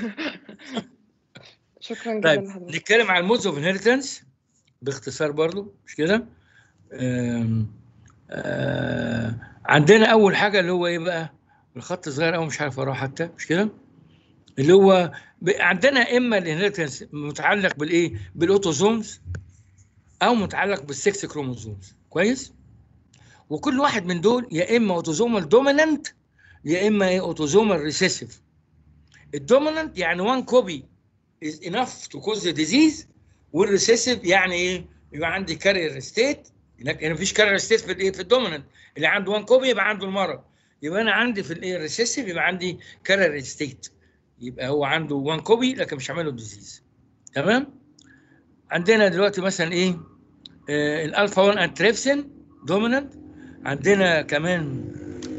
شكرا جدا طيب لحضرتك نتكلم عن المودز اوف انهيرتنس باختصار برضو مش كده؟ آم، آه، عندنا اول حاجه اللي هو ايه بقى؟ الخط صغير قوي مش عارف اقراه حتى مش كده؟ اللي هو ب- عندنا اما الانهيرتنس متعلق بالايه؟ بالاوتوزومز او متعلق بالسكس كروموزومز كويس؟ وكل واحد من دول يا اما اوتوزومال دومينانت يا اما ايه اوتوزومال ريسيسيف الدومينانت يعني وان كوبي is enough to cause the disease والريسيسيف يعني ايه؟ يبقى عندي كارير ستيت لكن مفيش كارير ستيت في الايه؟ في الدومينانت اللي عنده وان كوبي يبقى عنده المرض يبقى انا عندي في الايه الريسيسيف يبقى عندي كارير ستيت يبقى هو عنده وان كوبي لكن مش عامل له ديزيز تمام؟ عندنا دلوقتي مثلا ايه؟ آه الالفا 1 انتريبسين دومينانت عندنا كمان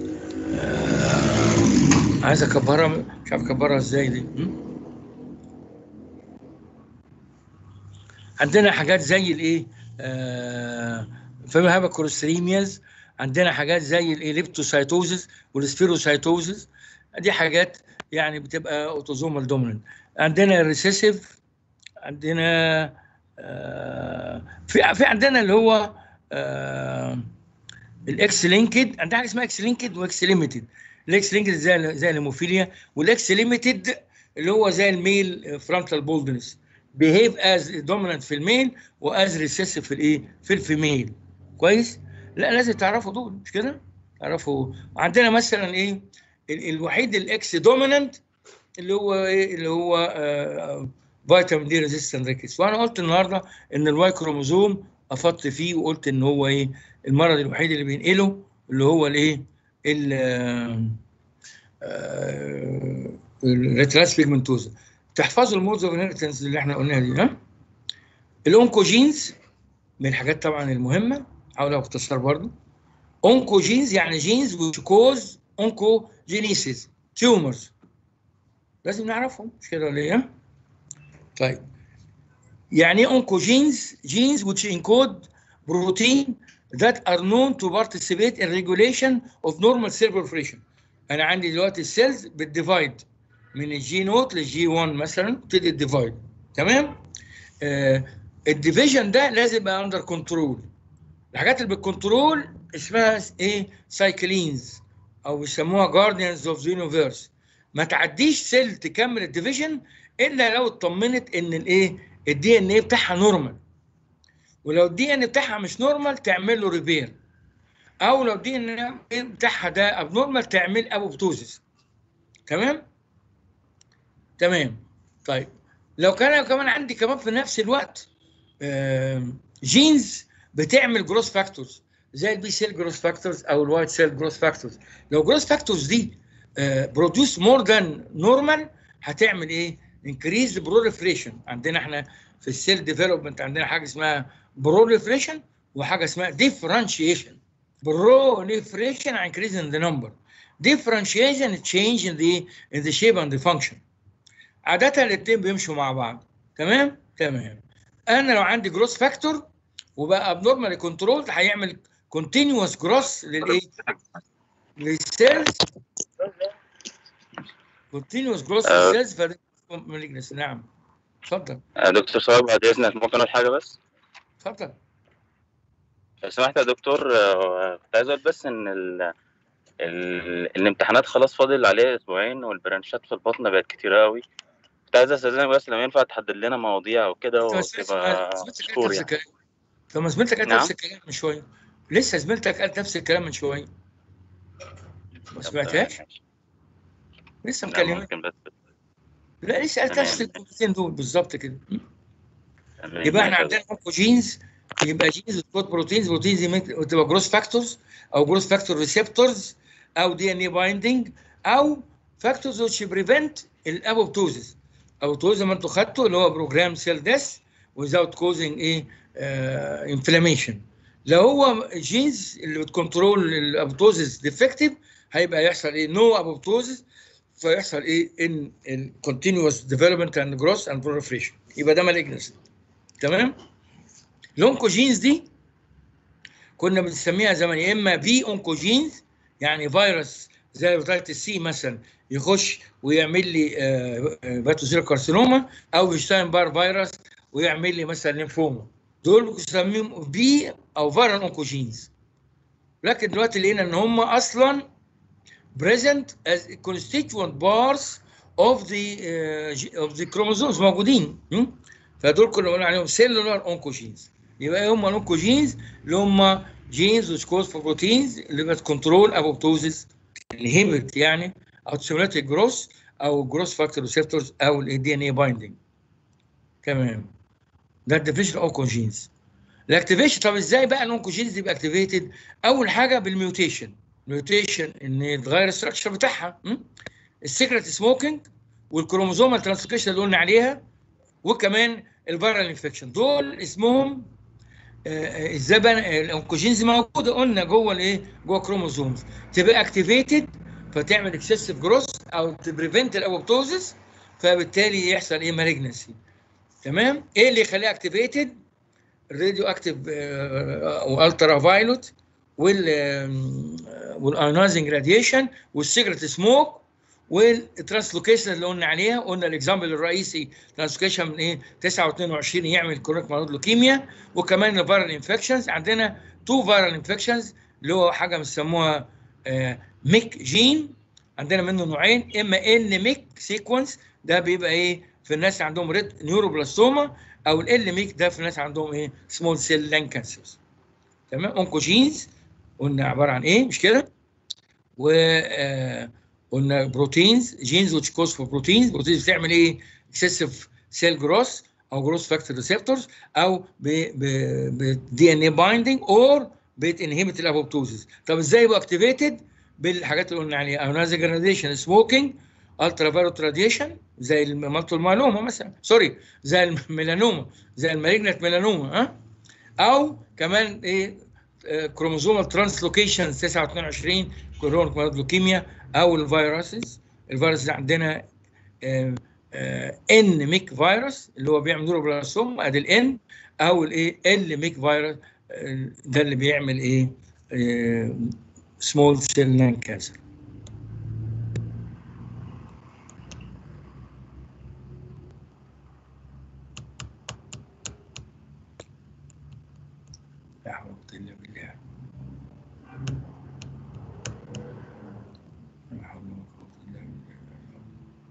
آه عايز اكبرها مش عارف اكبرها ازاي دي م? عندنا حاجات زي الايه آه فما هذا كوليستريمياز عندنا حاجات زي الاليبتوسايتوزس والسفيروسايتوزس دي حاجات يعني بتبقى اوتوزومال دوميننت عندنا الريسيسيف عندنا آه في في عندنا اللي هو آه الاكس لينكد عندنا حاجه اسمها اكس لينكد واكس ليميتد الاكس لينكد زي زي الهيموفيليا والاكس ليميتد اللي هو زي الميل فرونتال بولدنس بيهيف از دومينانت في الميل واز ريسيسيف في الايه في الفيميل كويس لا لازم تعرفوا دول مش كده تعرفوا عندنا مثلا ايه ال- الوحيد الاكس دومينانت اللي هو ايه اللي هو آه فيتامين دي ريزيستنت ريكس وانا قلت النهارده ان الواي كروموزوم افضت فيه وقلت ان هو ايه المرض الوحيد اللي بينقله اللي هو الايه الريتراس بيجمنتوزا تحفظوا المودز اوف انهيرتنس اللي احنا قلناها دي ها الاونكوجينز من الحاجات طبعا المهمه حاول اختصار برضو اونكوجينز يعني جينز which cause oncogenesis tumors لازم نعرفهم مش كده ولا ايه؟ طيب يعني ايه oncogenes genes which encode protein that are known to participate in regulation of normal cell proliferation انا عندي دلوقتي السيلز بتديفايد من الجي نوت للجي 1 مثلا تبتدي الديفايد تمام آه الديفيجن ده لازم يبقى اندر كنترول الحاجات اللي بالكنترول اسمها ايه سايكلينز او بيسموها جارديانز اوف ذا يونيفيرس ما تعديش سيل تكمل الديفيجن الا لو اطمنت ان الايه الدي ان ايه بتاعها نورمال ولو الدي ان بتاعها مش نورمال تعمل له ريبير او لو الدي ان بتاعها ده ابنورمال تعمل ابوبتوزيس تمام تمام طيب لو كان كمان عندي كمان في نفس الوقت جينز بتعمل جروث فاكتورز زي البي سيل جروث فاكتورز او الوايت سيل جروث فاكتورز لو جروث فاكتورز دي بروديوس مور ذان نورمال هتعمل ايه؟ انكريز بروليفريشن عندنا احنا في السيل ديفلوبمنت عندنا حاجه اسمها بروليفريشن وحاجه اسمها ديفرنشيشن proliferation increasing the number differentiation change in the in the shape and the function عادة الاثنين بيمشوا مع بعض تمام تمام انا لو عندي جروث فاكتور وبقى ابنورمالي كنترول هيعمل continuous جروث للايه للسيلز continuous جروث آه. للسيلز فده malignancy. نعم اتفضل آه، دكتور سؤال بعد اذنك ممكن اقول حاجه بس اتفضل لو سمحت يا دكتور آه، كنت عايز اقول بس ان ال... ال... الامتحانات خلاص فاضل عليها اسبوعين والبرانشات في البطن بقت كتير قوي كنت عايز استاذنك بس لو ينفع تحدد لنا مواضيع وكده وتبقى زميلتك قالت مشكور نفس يعني الكلام طب ما زميلتك قالت نعم. نفس الكلام من شويه لسه زميلتك قالت نفس الكلام من شويه ما سمعتهاش لسه لا مكلمه ممكن بس لا لسه قالت نفس تمام. الكلمتين دول بالظبط كده تمام. يبقى احنا ماشي يا عندنا اونكوجينز يبقى جينز بتكون بروتينز بروتينز دي تبقى جروث فاكتورز او جروث فاكتور ريسبتورز او دي ان اي بايندينج او فاكتورز which بريفنت الابوبتوزيس ابوبتوزيس زي ما انتوا خدتوا اللي هو بروجرام سيل ديث without causing ايه انفلاميشن لو هو جينز اللي بتكنترول الابوبتوزيس ديفكتيف هيبقى يحصل ايه نو ابوبتوزيس فيحصل ايه ان الكونتينوس ديفلوبمنت اند جروث اند proliferation يبقى ده مالجنسي تمام الاونكوجينز دي كنا بنسميها زمان يا اما بي اونكوجينز يعني فيروس زي هيباتيتس سي مثلا يخش ويعمل لي فاتوزيرا كارسينوما او شتاين بار فيروس ويعمل لي مثلا ليمفوما دول بنسميهم بي او فيرال اونكوجينز لكن دلوقتي لقينا ان هم اصلا present as constituent parts of the uh, of the chromosomes موجودين م? فدول كنا بنقول عليهم cellular oncogenes يبقى ايه هم الاونكوجينز اللي هم جينز which cause for proteins اللي بتكنترول apoptosis inhibit يعني او stimulate الجروث او جروث فاكتور ريسبتورز او الدي ان اي بايندينج تمام ده الديفيشن اونكوجينز الاكتيفيشن طب ازاي بقى الاونكوجينز يبقى اكتيفيتد اول حاجه بالميوتيشن ميوتيشن ان يتغير الستراكشر بتاعها م? السيكريت سموكينج والكروموزومال ترانسكريشن اللي قلنا عليها وكمان الفيرال انفكشن دول اسمهم آه، ازاي بقى الاونكوجينز موجوده قلنا جوه الايه جوه كروموزومز تبقى اكتيفيتد فتعمل اكسسيف جروث او تبريفنت الابوبتوزيس فبالتالي يحصل ايه مالجنسي تمام ايه اللي يخليها اكتيفيتد الراديو اكتيف والالترا فايلوت وال والايونايزنج راديشن والسيجرت سموك والترانسلوكيشن اللي قلنا عليها قلنا الاكزامبل الرئيسي ترانسلوكيشن من ايه 9 و22 يعمل كرونيك مرض لوكيميا وكمان الفيرال انفكشنز عندنا تو فيرال انفكشنز اللي هو حاجه بنسموها آه ميك جين عندنا منه نوعين اما ان ميك سيكونس ده بيبقى ايه في الناس اللي عندهم ريد نيوروبلاستوما او ال ميك ده في الناس عندهم ايه سمول سيل لان كانسرز تمام اونكوجينز قلنا عباره عن ايه مش كده و آه قلنا بروتينز جينز which cause for بروتينز بروتينز بتعمل ايه excessive cell growth او جروث فاكتور ريسبتورز او ب دي ان اي بايندينج اور بتنهبت الابوبتوزيس طب ازاي يبقى اكتيفيتد بالحاجات اللي قلنا عليها ايونايزنج راديشن سموكينج الترا فايروت راديشن زي المالتو المالوما مثلا سوري زي الميلانوما زي المالجنت ميلانوما ها او كمان ايه كروموزومال ترانسلوكيشن 29 كورونيك مرض لوكيميا او الفيروسز الفيروس عندنا ان ميك فيروس اللي هو بيعمل نيوروبلاسوم ادي الان او الايه ال ميك فيروس ده اللي بيعمل ايه سمول سيل لان كانسر لا حول ولا قوة إلا بالله لا حول ولا قوة إلا بالله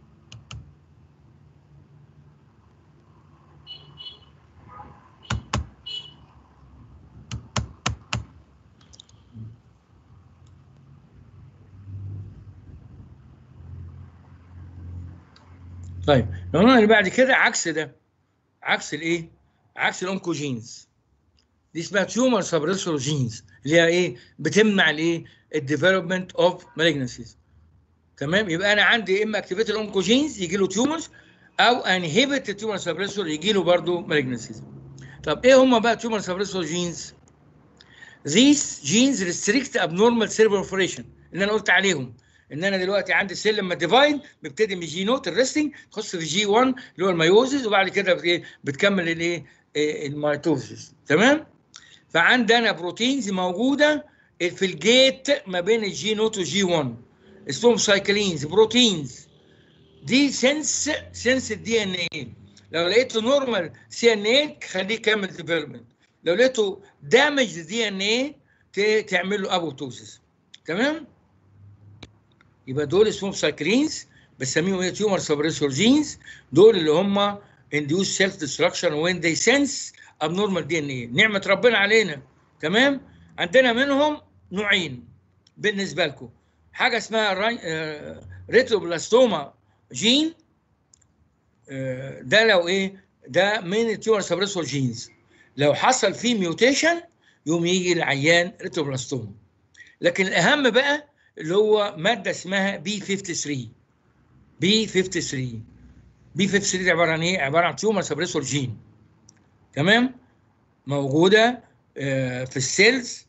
طيب النوع اللي بعد كده عكس ده عكس الايه؟ عكس الاونكوجينز دي اسمها تيومر سبريسور جينز اللي هي ايه؟ بتمنع الايه؟ الديفلوبمنت اوف مالجنسيز تمام يبقى انا عندي اما اكتيفيت الاونكوجينز يجي له تيومرز او انهبت التيومر سبريسور يجي له برضه مالجنسيز طب ايه هم بقى تيومر سبريسور جينز؟ These genes restrict abnormal cell proliferation اللي انا قلت عليهم ان انا دلوقتي عندي السيل لما ديفاين بيبتدي من جي نوت الريستنج تخش في جي 1 اللي هو الميوزيس وبعد كده بت- إيه؟ بتكمل الايه إيه الميتوزيس تمام فعندنا بروتينز موجوده في الجيت ما بين الجي نوت والجي 1 اسمهم سايكلينز بروتينز دي سنس سنس الدي ان ايه لو لقيته نورمال سي ان ايه خليه يكمل ديفلوبمنت لو لقيته دامج دي ان ايه تعمل له ابوتوزيس تمام يبقى دول اسمهم سايكلينز بسميهم ايه تيومر سبريسور جينز دول اللي هم induce self destruction when they sense abnormal DNA نعمة ربنا علينا تمام عندنا منهم نوعين بالنسبة لكم حاجة اسمها ريتروبلاستوما جين آه، ده لو ايه ده من التيومر سبريسور جينز لو حصل فيه ميوتيشن يوم يجي العيان ريتروبلاستوما لكن الاهم بقى اللي هو ماده اسمها بي 53 بي 53 بي 53 دي عباره عن ايه؟ عباره عن تيومر سبريسور جين تمام؟ موجوده آه، في السيلز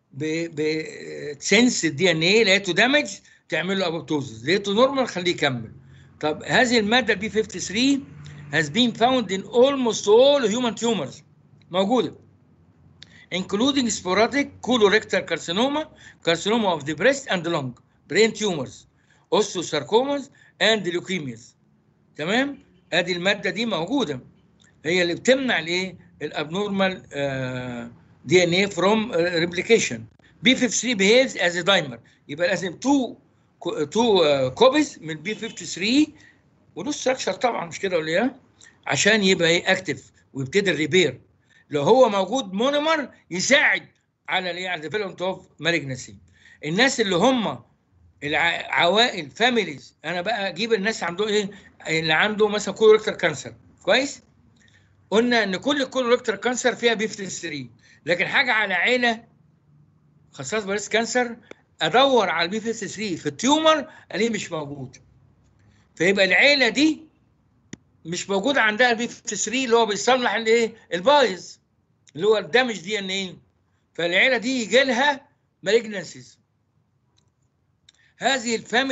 بتسنس الدي ان ايه لقيته دامج تعمل له ابوبتوزس لقيته نورمال خليه يكمل طب هذه الماده البي 53 has been found in almost all human tumors موجوده including sporadic colorectal carcinoma, carcinoma of the breast and the lung, brain tumors, osteosarcomas and leukemias. تمام؟ ادي الماده دي موجوده هي اللي بتمنع الايه؟ الابنورمال دي ان ايه فروم ريبليكيشن. بي 53 behaves as a dimer يبقى لازم تو تو كوبيز من بي 53 وله ستراكشر طبعا مش كده ولا ايه؟ عشان يبقى ايه اكتف ويبتدي الريبير. لو هو موجود مونيمر يساعد على الايه على ديفلوبمنت اوف مالجنسي الناس اللي هم العوائل فاميليز انا بقى اجيب الناس عنده ايه اللي عنده مثلا كولوريكتال كانسر كويس قلنا ان كل كولوريكتال كانسر فيها بي 53 لكن حاجه على عيله خاصه بريس كانسر ادور على البي 53 في التيومر الاقيه مش موجود فيبقى العيله دي مش موجود عندها البي 53 اللي هو بيصلح الايه البايظ اللي هو الدمج دي ان ايه فالعيله دي يجي لها مالجنسيز هذه الفاميلي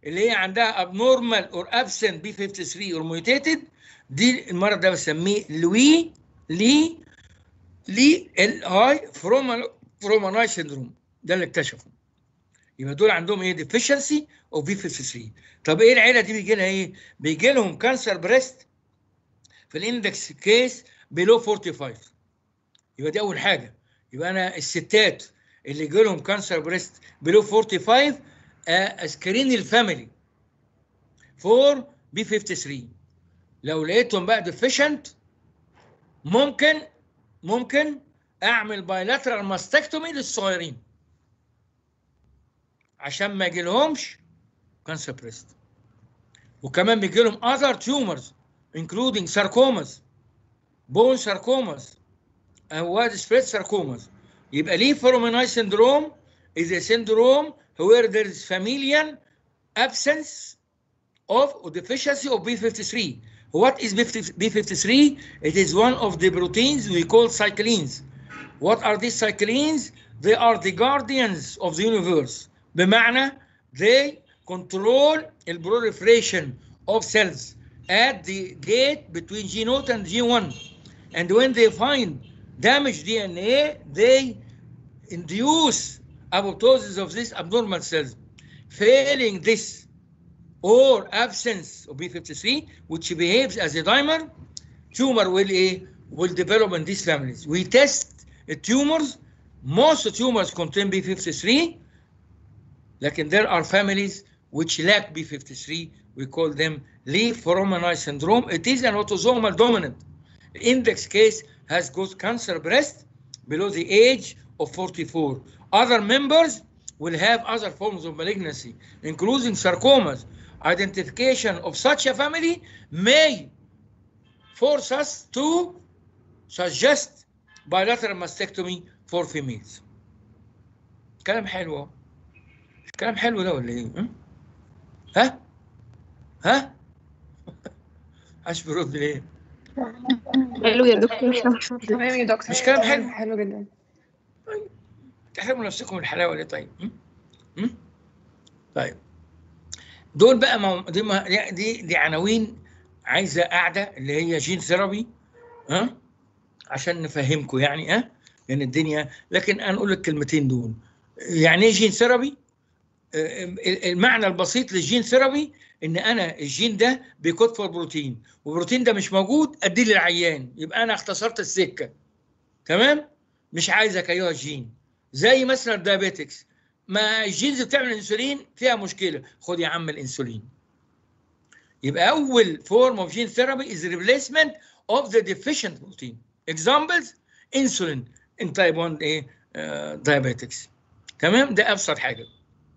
اللي هي عندها abnormal or absent B53 or mutated دي المرض ده بسميه لوي لي لي ال اي فروماناي سيندروم ده اللي اكتشفه يبقى دول عندهم ايه ديفيشنسي اوف بي 53 طب ايه العيله دي بيجي لها ايه بيجي لهم كانسر بريست في الاندكس كيس بيلو 45 يبقى دي اول حاجه يبقى انا الستات اللي يجي لهم كانسر بريست بيلو 45 اسكرين الفاميلي فور بي 53 لو لقيتهم بقى ديفيشنت ممكن ممكن اعمل بايلاترال ماستكتومي للصغيرين عشان ما يجيلهمش كانسر بريست وكمان بيجي لهم other tumors including sarcomas bone sarcomas and widespread sarcomas يبقى ليه فروميناي syndrome is a syndrome where there is familial absence of or deficiency of B53 What is B53? It is one of the proteins we call cyclins. What are these cyclins? They are the guardians of the universe. بمعنى they control the proliferation of cells at the gate between G0 and G1. And when they find damaged DNA, they induce apoptosis of these abnormal cells. Failing this, or absence of B53, which behaves as a dimer, tumor will, eh, will develop in these families. We test the tumors, most tumors contain B53, like there are families which lack B53, we call them leaf Romanai syndrome. It is an autosomal dominant. The index case has got cancer breast below the age of 44. Other members will have other forms of malignancy, including sarcomas, identification of such a family may force us to suggest bilateral mastectomy for females. كلام حلو اهو. كلام حلو ده ولا ايه؟ ها؟ ها؟ ها؟ عاش برد ليه؟ حلو يا دكتور تمام يا دكتور مش كلام حلو؟ حلو جدا تحرموا نفسكم الحلاوه ليه طيب؟ م? م? طيب دول بقى مو... دي ما... دي دي عناوين عايزه قاعده اللي هي جين ثيرابي ها عشان نفهمكم يعني ها لان الدنيا لكن انا اقول لك الكلمتين دول يعني ايه جين ثيرابي؟ المعنى البسيط للجين ثيرابي ان انا الجين ده بيكود فور بروتين والبروتين ده مش موجود اديه للعيان يبقى انا اختصرت السكه تمام؟ مش عايزك ايها الجين زي مثلا الدايابيتكس ما الجينز بتعمل انسولين فيها مشكله خد يا عم الانسولين يبقى اول فورم اوف جين ثيرابي از ريبليسمنت اوف ذا ديفيشنت بروتين اكزامبلز انسولين ان تايب 1 ايه دايابيتكس تمام ده ابسط حاجه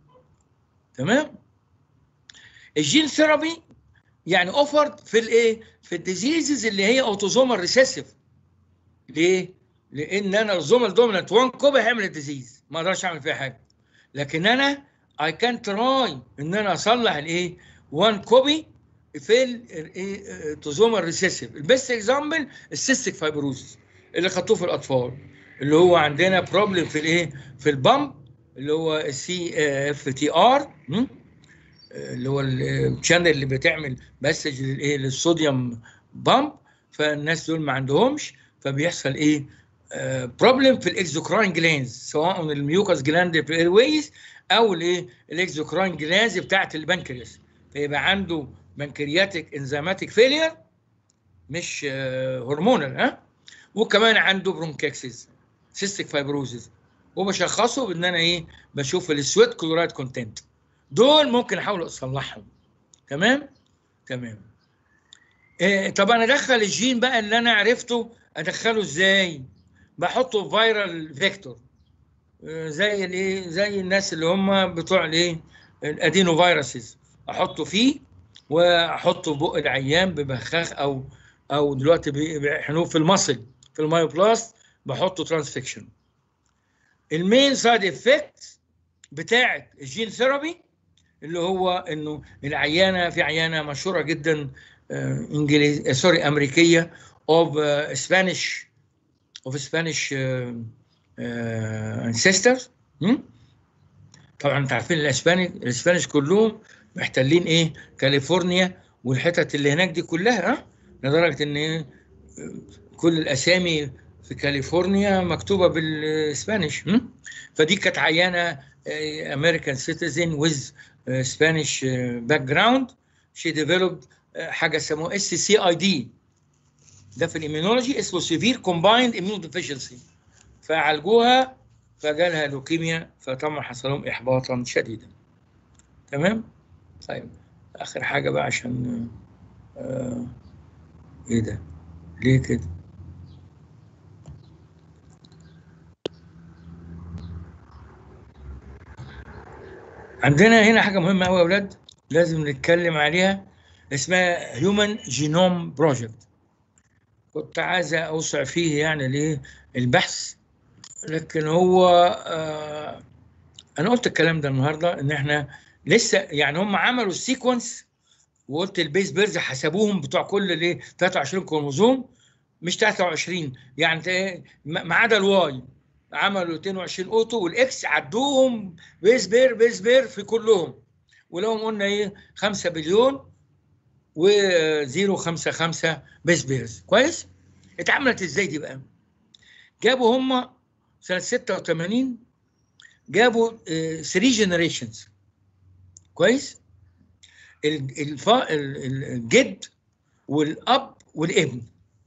تمام الجين ثيرابي يعني اوفرد في الايه في الديزيزز اللي هي اوتوزومال ريسيسيف ليه لان انا الزومال دومينانت 1 كوبي هيعمل الديزيز ما اقدرش اعمل فيها حاجه لكن انا اي كان تراي ان انا اصلح الايه 1 كوبي في التوزومال ريسيسيف البيست اكزامبل السيستيك فايبروزس اللي خدوه في الاطفال اللي هو عندنا بروبلم في الايه في البامب اللي هو السي اف تي ار اللي هو الشانل اللي بتعمل مسج للايه للصوديوم بامب فالناس دول ما عندهمش فبيحصل ايه بروبلم في الاكزوكراين جلانز سواء الميوكاس جلاند في الايرويز او الايه الاكزوكراين جلانز بتاعت البنكرياس فيبقى عنده بنكرياتيك انزيماتيك فيلير مش هرمونال ها وكمان عنده برونكاكسيس سيستيك فايبروزيس وبشخصه بان انا ايه بشوف السويت كلورايد كونتنت دول ممكن احاول اصلحهم تمام تمام إيه طب انا ادخل الجين بقى اللي انا عرفته ادخله ازاي بحطه في فيرال فيكتور زي الايه زي الناس اللي هم بتوع الايه الادينو فيروسز احطه فيه واحطه في بق العيان ببخاخ او او دلوقتي بيحقنوه في المصل في المايوبلاست بحطه ترانسفيكشن المين سايد افكت بتاعه الجين ثيرابي اللي هو انه العيانه في عيانه مشهوره جدا انجليزي سوري امريكيه اوف سبانيش اوف سبانيش انسيسترز طبعا انتوا عارفين الاسبانيك الاسبانيش كلهم محتلين ايه كاليفورنيا والحتت اللي هناك دي كلها ها لدرجه ان إيه؟ كل الاسامي في كاليفورنيا مكتوبه بالاسبانيش هم؟ فدي كانت عيانه امريكان سيتيزن ويز سبانيش باك جراوند شي ديفلوبد حاجه سموها اس سي اي دي ده في الاميونولوجي اسمه سيفير كومبايند اميون ديفيشنسي فعالجوها فجالها لوكيميا فطبعا حصل لهم احباطا شديدا تمام طيب اخر حاجه بقى عشان آه ايه ده ليه كده عندنا هنا حاجه مهمه قوي يا اولاد لازم نتكلم عليها اسمها هيومن جينوم بروجكت كنت عايز اوسع فيه يعني ليه البحث لكن هو آه انا قلت الكلام ده النهارده ان احنا لسه يعني هم عملوا السيكونس وقلت البيس بيرز حسبوهم بتوع كل الايه 23 كروموزوم مش 23 يعني ما عدا الواي عملوا 22 اوتو والاكس عدوهم بيس بير بيس بير في كلهم ولهم قلنا ايه 5 بليون و055 بيس بيرز كويس اتعملت ازاي دي بقى جابوا هم سنه 86 جابوا 3 جنريشنز كويس الفا الجد والاب والابن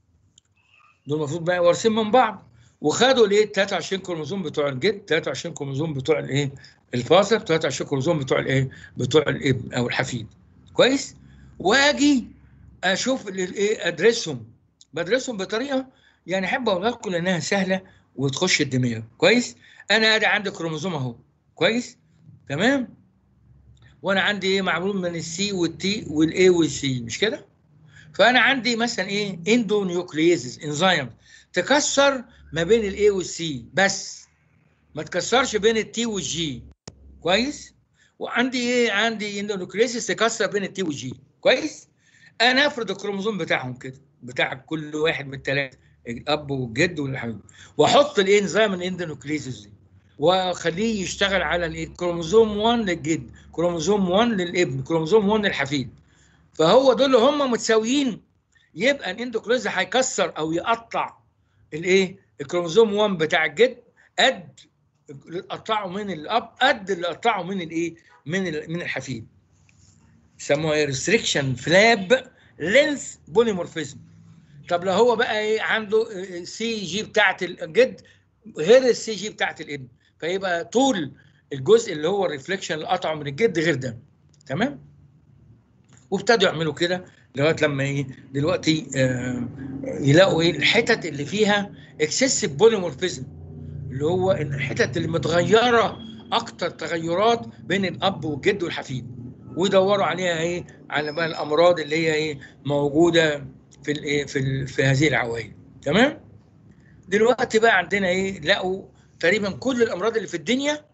دول المفروض بقى وارثين من بعض وخدوا الايه 23 كروموزوم بتوع الجد 23 كروموزوم بتوع الايه الفاصل 23 كروموزوم بتوع الايه بتوع الابن او الحفيد كويس واجي اشوف الايه ادرسهم بدرسهم بطريقه يعني احب اقول لكم لانها سهله وتخش الدماغ كويس انا ادي عندي كروموزوم اهو كويس تمام وانا عندي ايه معمول من السي والتي والاي والسي مش كده فانا عندي مثلا ايه اندونيوكليزز انزيم تكسر ما بين الاي والسي بس ما تكسرش بين التي والجي كويس وعندي ايه عندي اندونيوكليزز تكسر بين التي والجي كويس انا افرض الكروموزوم بتاعهم كده بتاع كل واحد من الثلاثه الاب والجد والحبيب واحط الانزيم الاندونيوكليزز دي واخليه يشتغل على الايه كروموزوم 1 للجد كروموزوم 1 للابن كروموزوم 1 للحفيد فهو دول هم متساويين يبقى الاندوكليز هيكسر او يقطع الايه الكروموزوم 1 بتاع الجد قد اللي قطعه من الاب قد اللي قطعه من الايه من من الحفيد يسموها ريستريكشن فلاب لينث بوليمورفيزم طب لو هو بقى ايه عنده سي جي بتاعت الجد غير السي جي بتاعت الابن فيبقى طول الجزء اللي هو الريفليكشن اللي قطعه من الجد غير ده تمام وابتدوا يعملوا كده لغايه لما ايه دلوقتي آه يلاقوا ايه الحتت اللي فيها اكسسيف بوليمورفيزم اللي هو الحتت اللي متغيره اكتر تغيرات بين الاب والجد والحفيد ويدوروا عليها ايه على بقى الامراض اللي هي ايه موجوده في الايه في ال في هذه العوائل تمام دلوقتي بقى عندنا ايه لقوا تقريبا كل الامراض اللي في الدنيا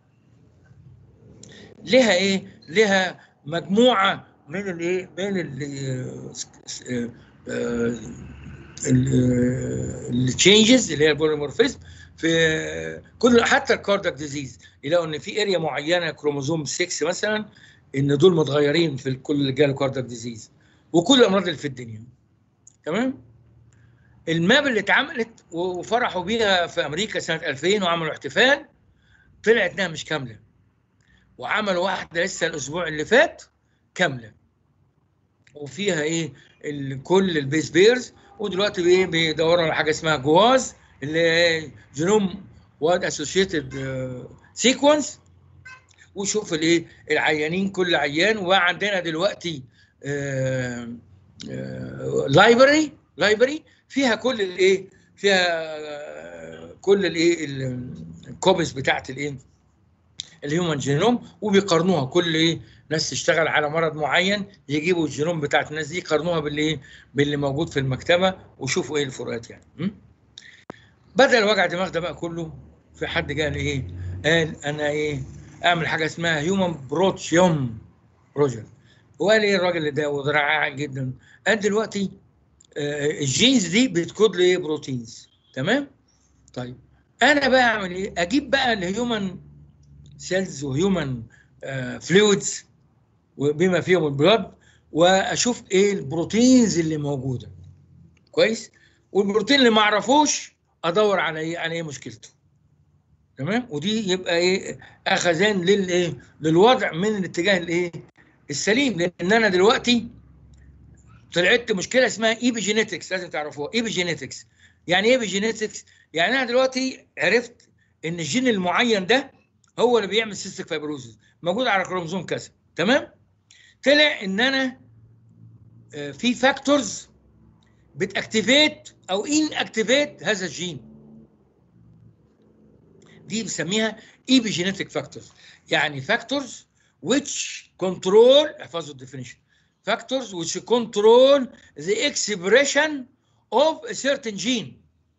لها ايه لها مجموعه من الايه من التشينجز اللي هي البوليمورفيزم في كل حتى الكاردك ديزيز يلاقوا ان في اريا معينه كروموزوم 6 مثلا ان دول متغيرين في كل اللي جاله كاردك ديزيز وكل الامراض اللي في الدنيا تمام الماب اللي اتعملت وفرحوا بيها في امريكا سنه 2000 وعملوا احتفال طلعت انها مش كامله وعملوا واحده لسه الاسبوع اللي فات كامله وفيها ايه كل البيس بيرز ودلوقتي ايه بيدوروا على حاجه اسمها جواز اللي هي جينوم واد اسوشيتد سيكونس وشوف الايه العيانين كل عيان وعندنا دلوقتي لايبرري لايبرري فيها كل الايه فيها كل الايه الكوبيز بتاعت الايه الهيومن جينوم وبيقارنوها كل ايه ناس تشتغل على مرض معين يجيبوا الجينوم بتاعت الناس دي يقارنوها باللي باللي موجود في المكتبه وشوفوا ايه الفروقات يعني م? بدل وجع الدماغ ده بقى كله في حد قال ايه قال انا ايه اعمل حاجه اسمها هيومن بروتشيوم بروجكت وقال ايه الراجل ده وذراع جدا قال دلوقتي آه الجينز دي بتكود لي بروتينز تمام طيب انا بقى اعمل ايه اجيب بقى الهيومن سيلز وهيومن فلويدز وبما فيهم البلاد واشوف ايه البروتينز اللي موجوده كويس والبروتين اللي ما اعرفوش ادور على ايه على ايه مشكلته تمام ودي يبقى ايه اخذان للايه للوضع من الاتجاه الايه السليم لان انا دلوقتي طلعت مشكله اسمها ايبي جينيتكس لازم تعرفوها ايبي جينيتكس يعني ايه ايبي جينيتكس يعني انا دلوقتي عرفت ان الجين المعين ده هو اللي بيعمل سيستيك فايبروزيس موجود على كروموزوم كذا تمام طلع ان انا آه، في فاكتورز بتاكتيفيت او ان اكتيفيت هذا الجين دي بنسميها ايبي جينيتك فاكتورز يعني فاكتورز which control احفظوا الديفينيشن factors which control the expression of a certain gene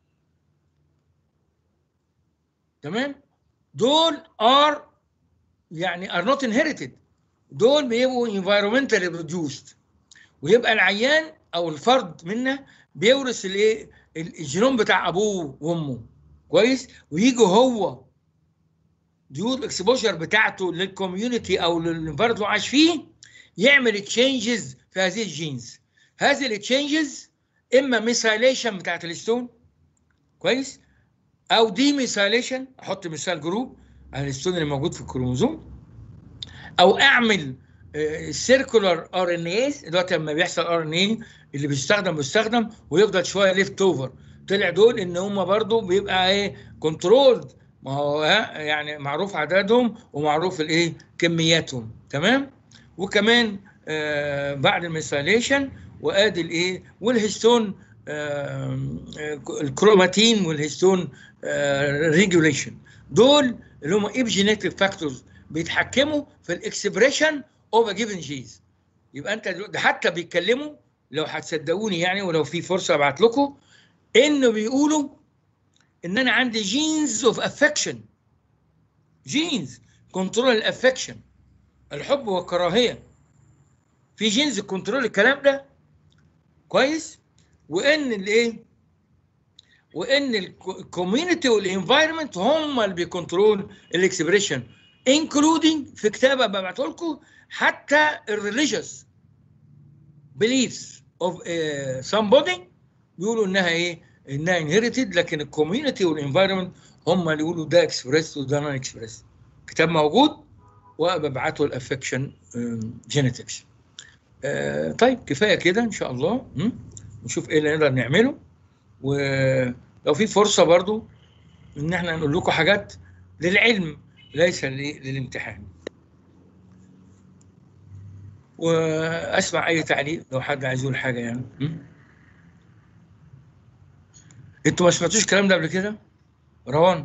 تمام دول are يعني are not inherited دول بيبقوا environmentally produced ويبقى العيان او الفرد منا بيورث الايه ال- الجينوم بتاع ابوه وامه كويس ويجي هو ديو الاكسبوجر بتاعته للكوميونتي او للانفايرمنت اللي هو عايش فيه يعمل تشينجز في هذه الجينز هذه التشينجز اما ميثايليشن بتاعت الستون كويس او دي ميثايليشن احط مثال جروب على الستون اللي موجود في الكروموزوم او اعمل السيركولار ار ان اي دلوقتي لما بيحصل ار ان اي اللي بيستخدم بيستخدم ويفضل شويه ليفت اوفر طلع دول ان هم برضو بيبقى ايه كنترولد ما هو ها، يعني معروف عددهم ومعروف الايه كمياتهم تمام وكمان آه بعد الميثايليشن وادي الايه والهيستون آه الكروماتين والهيستون آه ريجوليشن دول اللي هم ايبجينيتيك فاكتورز بيتحكموا في الاكسبريشن اوف ا جيفن جيز يبقى انت دلوقتي- ده حتى بيتكلموا لو هتصدقوني يعني ولو في فرصه ابعت لكم انه بيقولوا ان انا عندي جينز اوف افكشن جينز كنترول الافكشن الحب والكراهيه في جينز كنترول الكلام ده كويس وان الايه وان الكوميونتي والانفايرمنت هم اللي بيكنترول الاكسبريشن انكلودينج في كتابه ببعته لكم حتى الريليجيوس beliefs of uh, somebody بيقولوا انها ايه انها انهيرتد لكن الكوميونتي والانفايرمنت هم اللي يقولوا ده اكسبريس وده نون اكسبريس كتاب موجود وببعته الافكشن جينيتكس طيب كفايه كده ان شاء الله م? نشوف ايه اللي نقدر نعمله ولو في فرصه برضو ان احنا نقول لكم حاجات للعلم ليس ل- للامتحان واسمع اي تعليق لو حد عايز يقول حاجه يعني م? انتوا ما سمعتوش الكلام ده قبل كده روان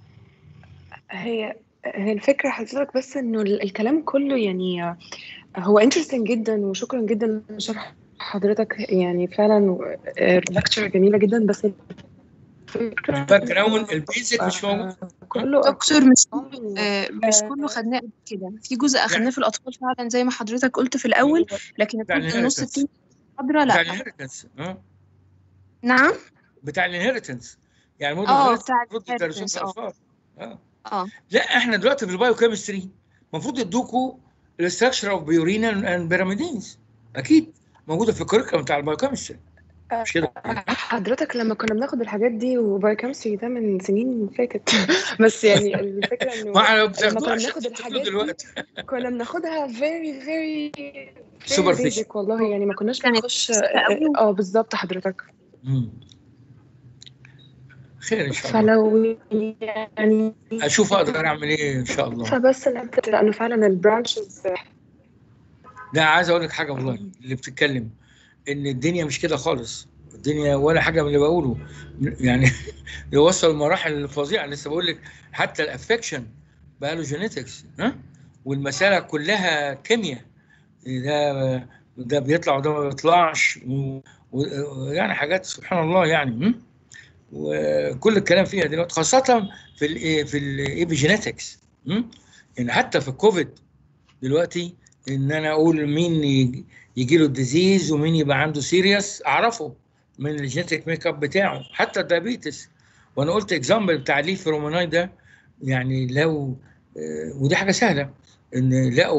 هي هي الفكرة حضرتك بس انه ال- الكلام كله يعني هو interesting جدا وشكرا جدا لشرح حضرتك يعني فعلا لكتشر جميلة جدا بس الفكرة باك جراوند البيزك مش موجود كله دكتور مش آه، مش كله خدناه قبل كده في جزء اخدناه في الاطفال فعلا زي ما حضرتك قلت في الاول لكن بتاع الجزء النص الinheritance. التاني محاضرة بتاع لا الانهيرتنس اه نعم بتاع الانهيرتنس يعني مود اه الinheritance بتاع المفروض تدرسوه في الinheritance، اه. الاطفال اه اه لا احنا دلوقتي في البايو كيمستري المفروض يدوكوا الاستراكشر اوف بيورين اند بيراميدينز اكيد موجوده في الكوريكولم بتاع البايو كيمستري مش كده حضرتك لما كنا بناخد الحاجات دي وبايوكيمستري ده من سنين فاتت بس يعني الفكرة انه ما احنا لما بتاخدوها كنا عشان بناخد تدرسوه الحاجات دي دلوقتي كنا بناخدها very very very Superficial. basic والله يعني ما كناش كانت بنخش بسيطة قوي. اه بالظبط حضرتك مم. خير ان شاء الله فلو يعني اشوف اقدر اعمل ايه ان شاء الله فبس نبدأ لأنه فعلا البرانشز لا عايز اقول لك حاجه والله اللي بتتكلم ان الدنيا مش كده خالص الدنيا ولا حاجه من اللي بقوله يعني يوصل لمراحل فظيعه لسه بقول لك حتى الافكشن بقى له جينيتكس ها والمساله كلها كيمياء ده ده بيطلع وده ما بيطلعش و- و- ويعني حاجات سبحان الله يعني م? وكل الكلام فيها دلوقتي خاصه في ال في الايبيجينيتكس يعني حتى في الكوفيد دلوقتي ان انا اقول مين يجي له الديزيز ومين يبقى عنده سيريس اعرفه من الجينيتك ميك اب بتاعه حتى الدايابيتس وانا قلت اكزامبل بتاع ليف روماناي ده يعني لو آه، ودي حاجه سهله ان لقوا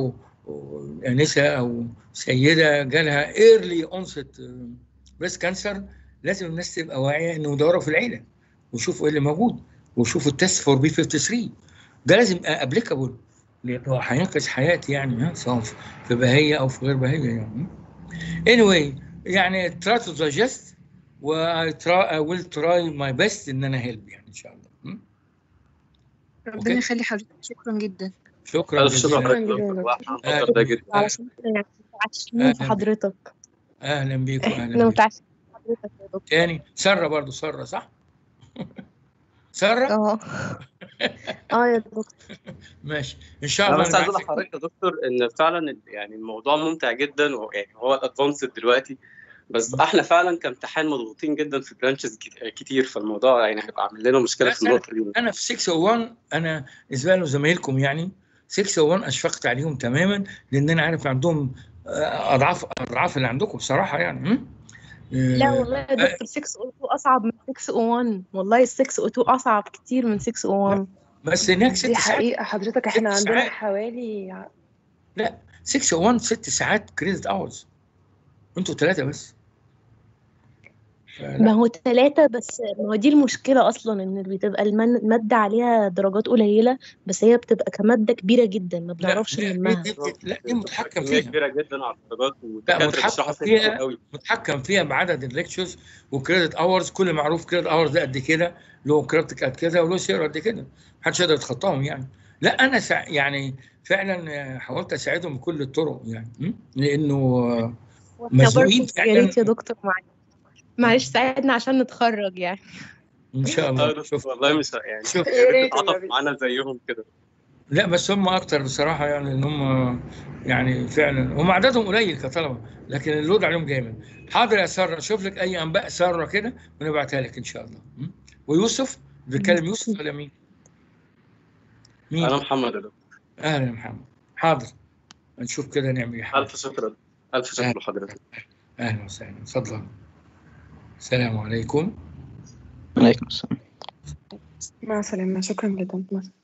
انسه او سيده جالها ايرلي اونست بريست كانسر لازم الناس تبقى واعيه انه يدوروا في العيله ويشوفوا ايه اللي موجود ويشوفوا التست فور بي 53 ده لازم يبقى ابليكابل لانه هينقذ حياتي يعني ها سواء في بهيه او في غير بهيه يعني anyway يعني try to digest و I try I will try my best ان انا help يعني ان شاء الله م? ربنا أوكي. يخلي حضرتك شكرا جدا شكرا ألف شكر جزيلا جزيلا حضرتك دكتور. دكتور محمد ده جدا على شكرا يعني متعشمين في أهلاً. حضرتك اهلا بيكم احنا اهلا بيكم متعشمين في حضرتك يا دكتور تاني ساره برضو ساره صح؟ ساره اه اه يا دكتور ماشي ان شاء انا الله بس عايز اقول نبعت لك- لحضرتك يا دكتور ان فعلا يعني الموضوع ممتع جدا ويعني هو الادفانسد دلوقتي بس احنا فعلا كامتحان مضغوطين جدا في برانشز كتير فالموضوع يعني هيبقى عامل لنا مشكله لا، في النقطه دي انا في 601 انا بالنسبه له زمايلكم يعني 601 اشفقت عليهم تماما لان انا عارف عندهم آه، اضعاف اضعاف اللي عندكم بصراحه يعني م? لا آه، والله يا دكتور 602 اصعب من 601 والله ال 602 اصعب كتير من 601 بس هناك ست دي ساعات حقيقة حضرتك احنا ست عندنا ساعات. حوالي 601 ست ساعات كريدت اورز انتوا ثلاثه بس فلا. ما هو ثلاثة بس ما هو دي المشكلة أصلا إن بتبقى المن- المادة عليها درجات قليلة بس هي بتبقى كمادة كبيرة جدا ما لا بنعرفش لا نلمها دي, دي, لا دي متحكم كميه فيها كبيره جدا على الدرجات والدكاتره متحكم بيشرحوا فيها. فيها قوي متحكم فيها بعدد الليكتشرز وكريدت اورز كل معروف كريدت اورز ده قد كده له كريدت قد كده وله سير قد كده محدش يقدر يتخطاهم يعني لا انا سع... يعني فعلا حاولت اساعدهم بكل الطرق يعني م? لانه آه، مزنوقين برضه يا فعلا ريت يا دكتور معلش معلش ساعدنا عشان نتخرج يعني ان شاء اه الله دكتور شوف والله مش يعني شوف يا ريت ريت تتعاطف والنبي. معانا زيهم كده لا بس هم اكتر بصراحه يعني ان هم يعني فعلا هم عددهم قليل كطلبه لكن اللود عليهم جامد حاضر يا ساره شوف لك اي انباء ساره كده ونبعتها لك ان شاء الله م? ويوسف بيتكلم يوسف ولا مين؟ مين؟ انا محمد يا دكتور اهلا يا محمد حاضر نشوف كده نعمل ايه حاضر. الف شكر الف شكر لحضرتك اهلا وسهلا اتفضل السلام عليكم عليكم السلام مع السلامة شكرا جدا مع السلامة.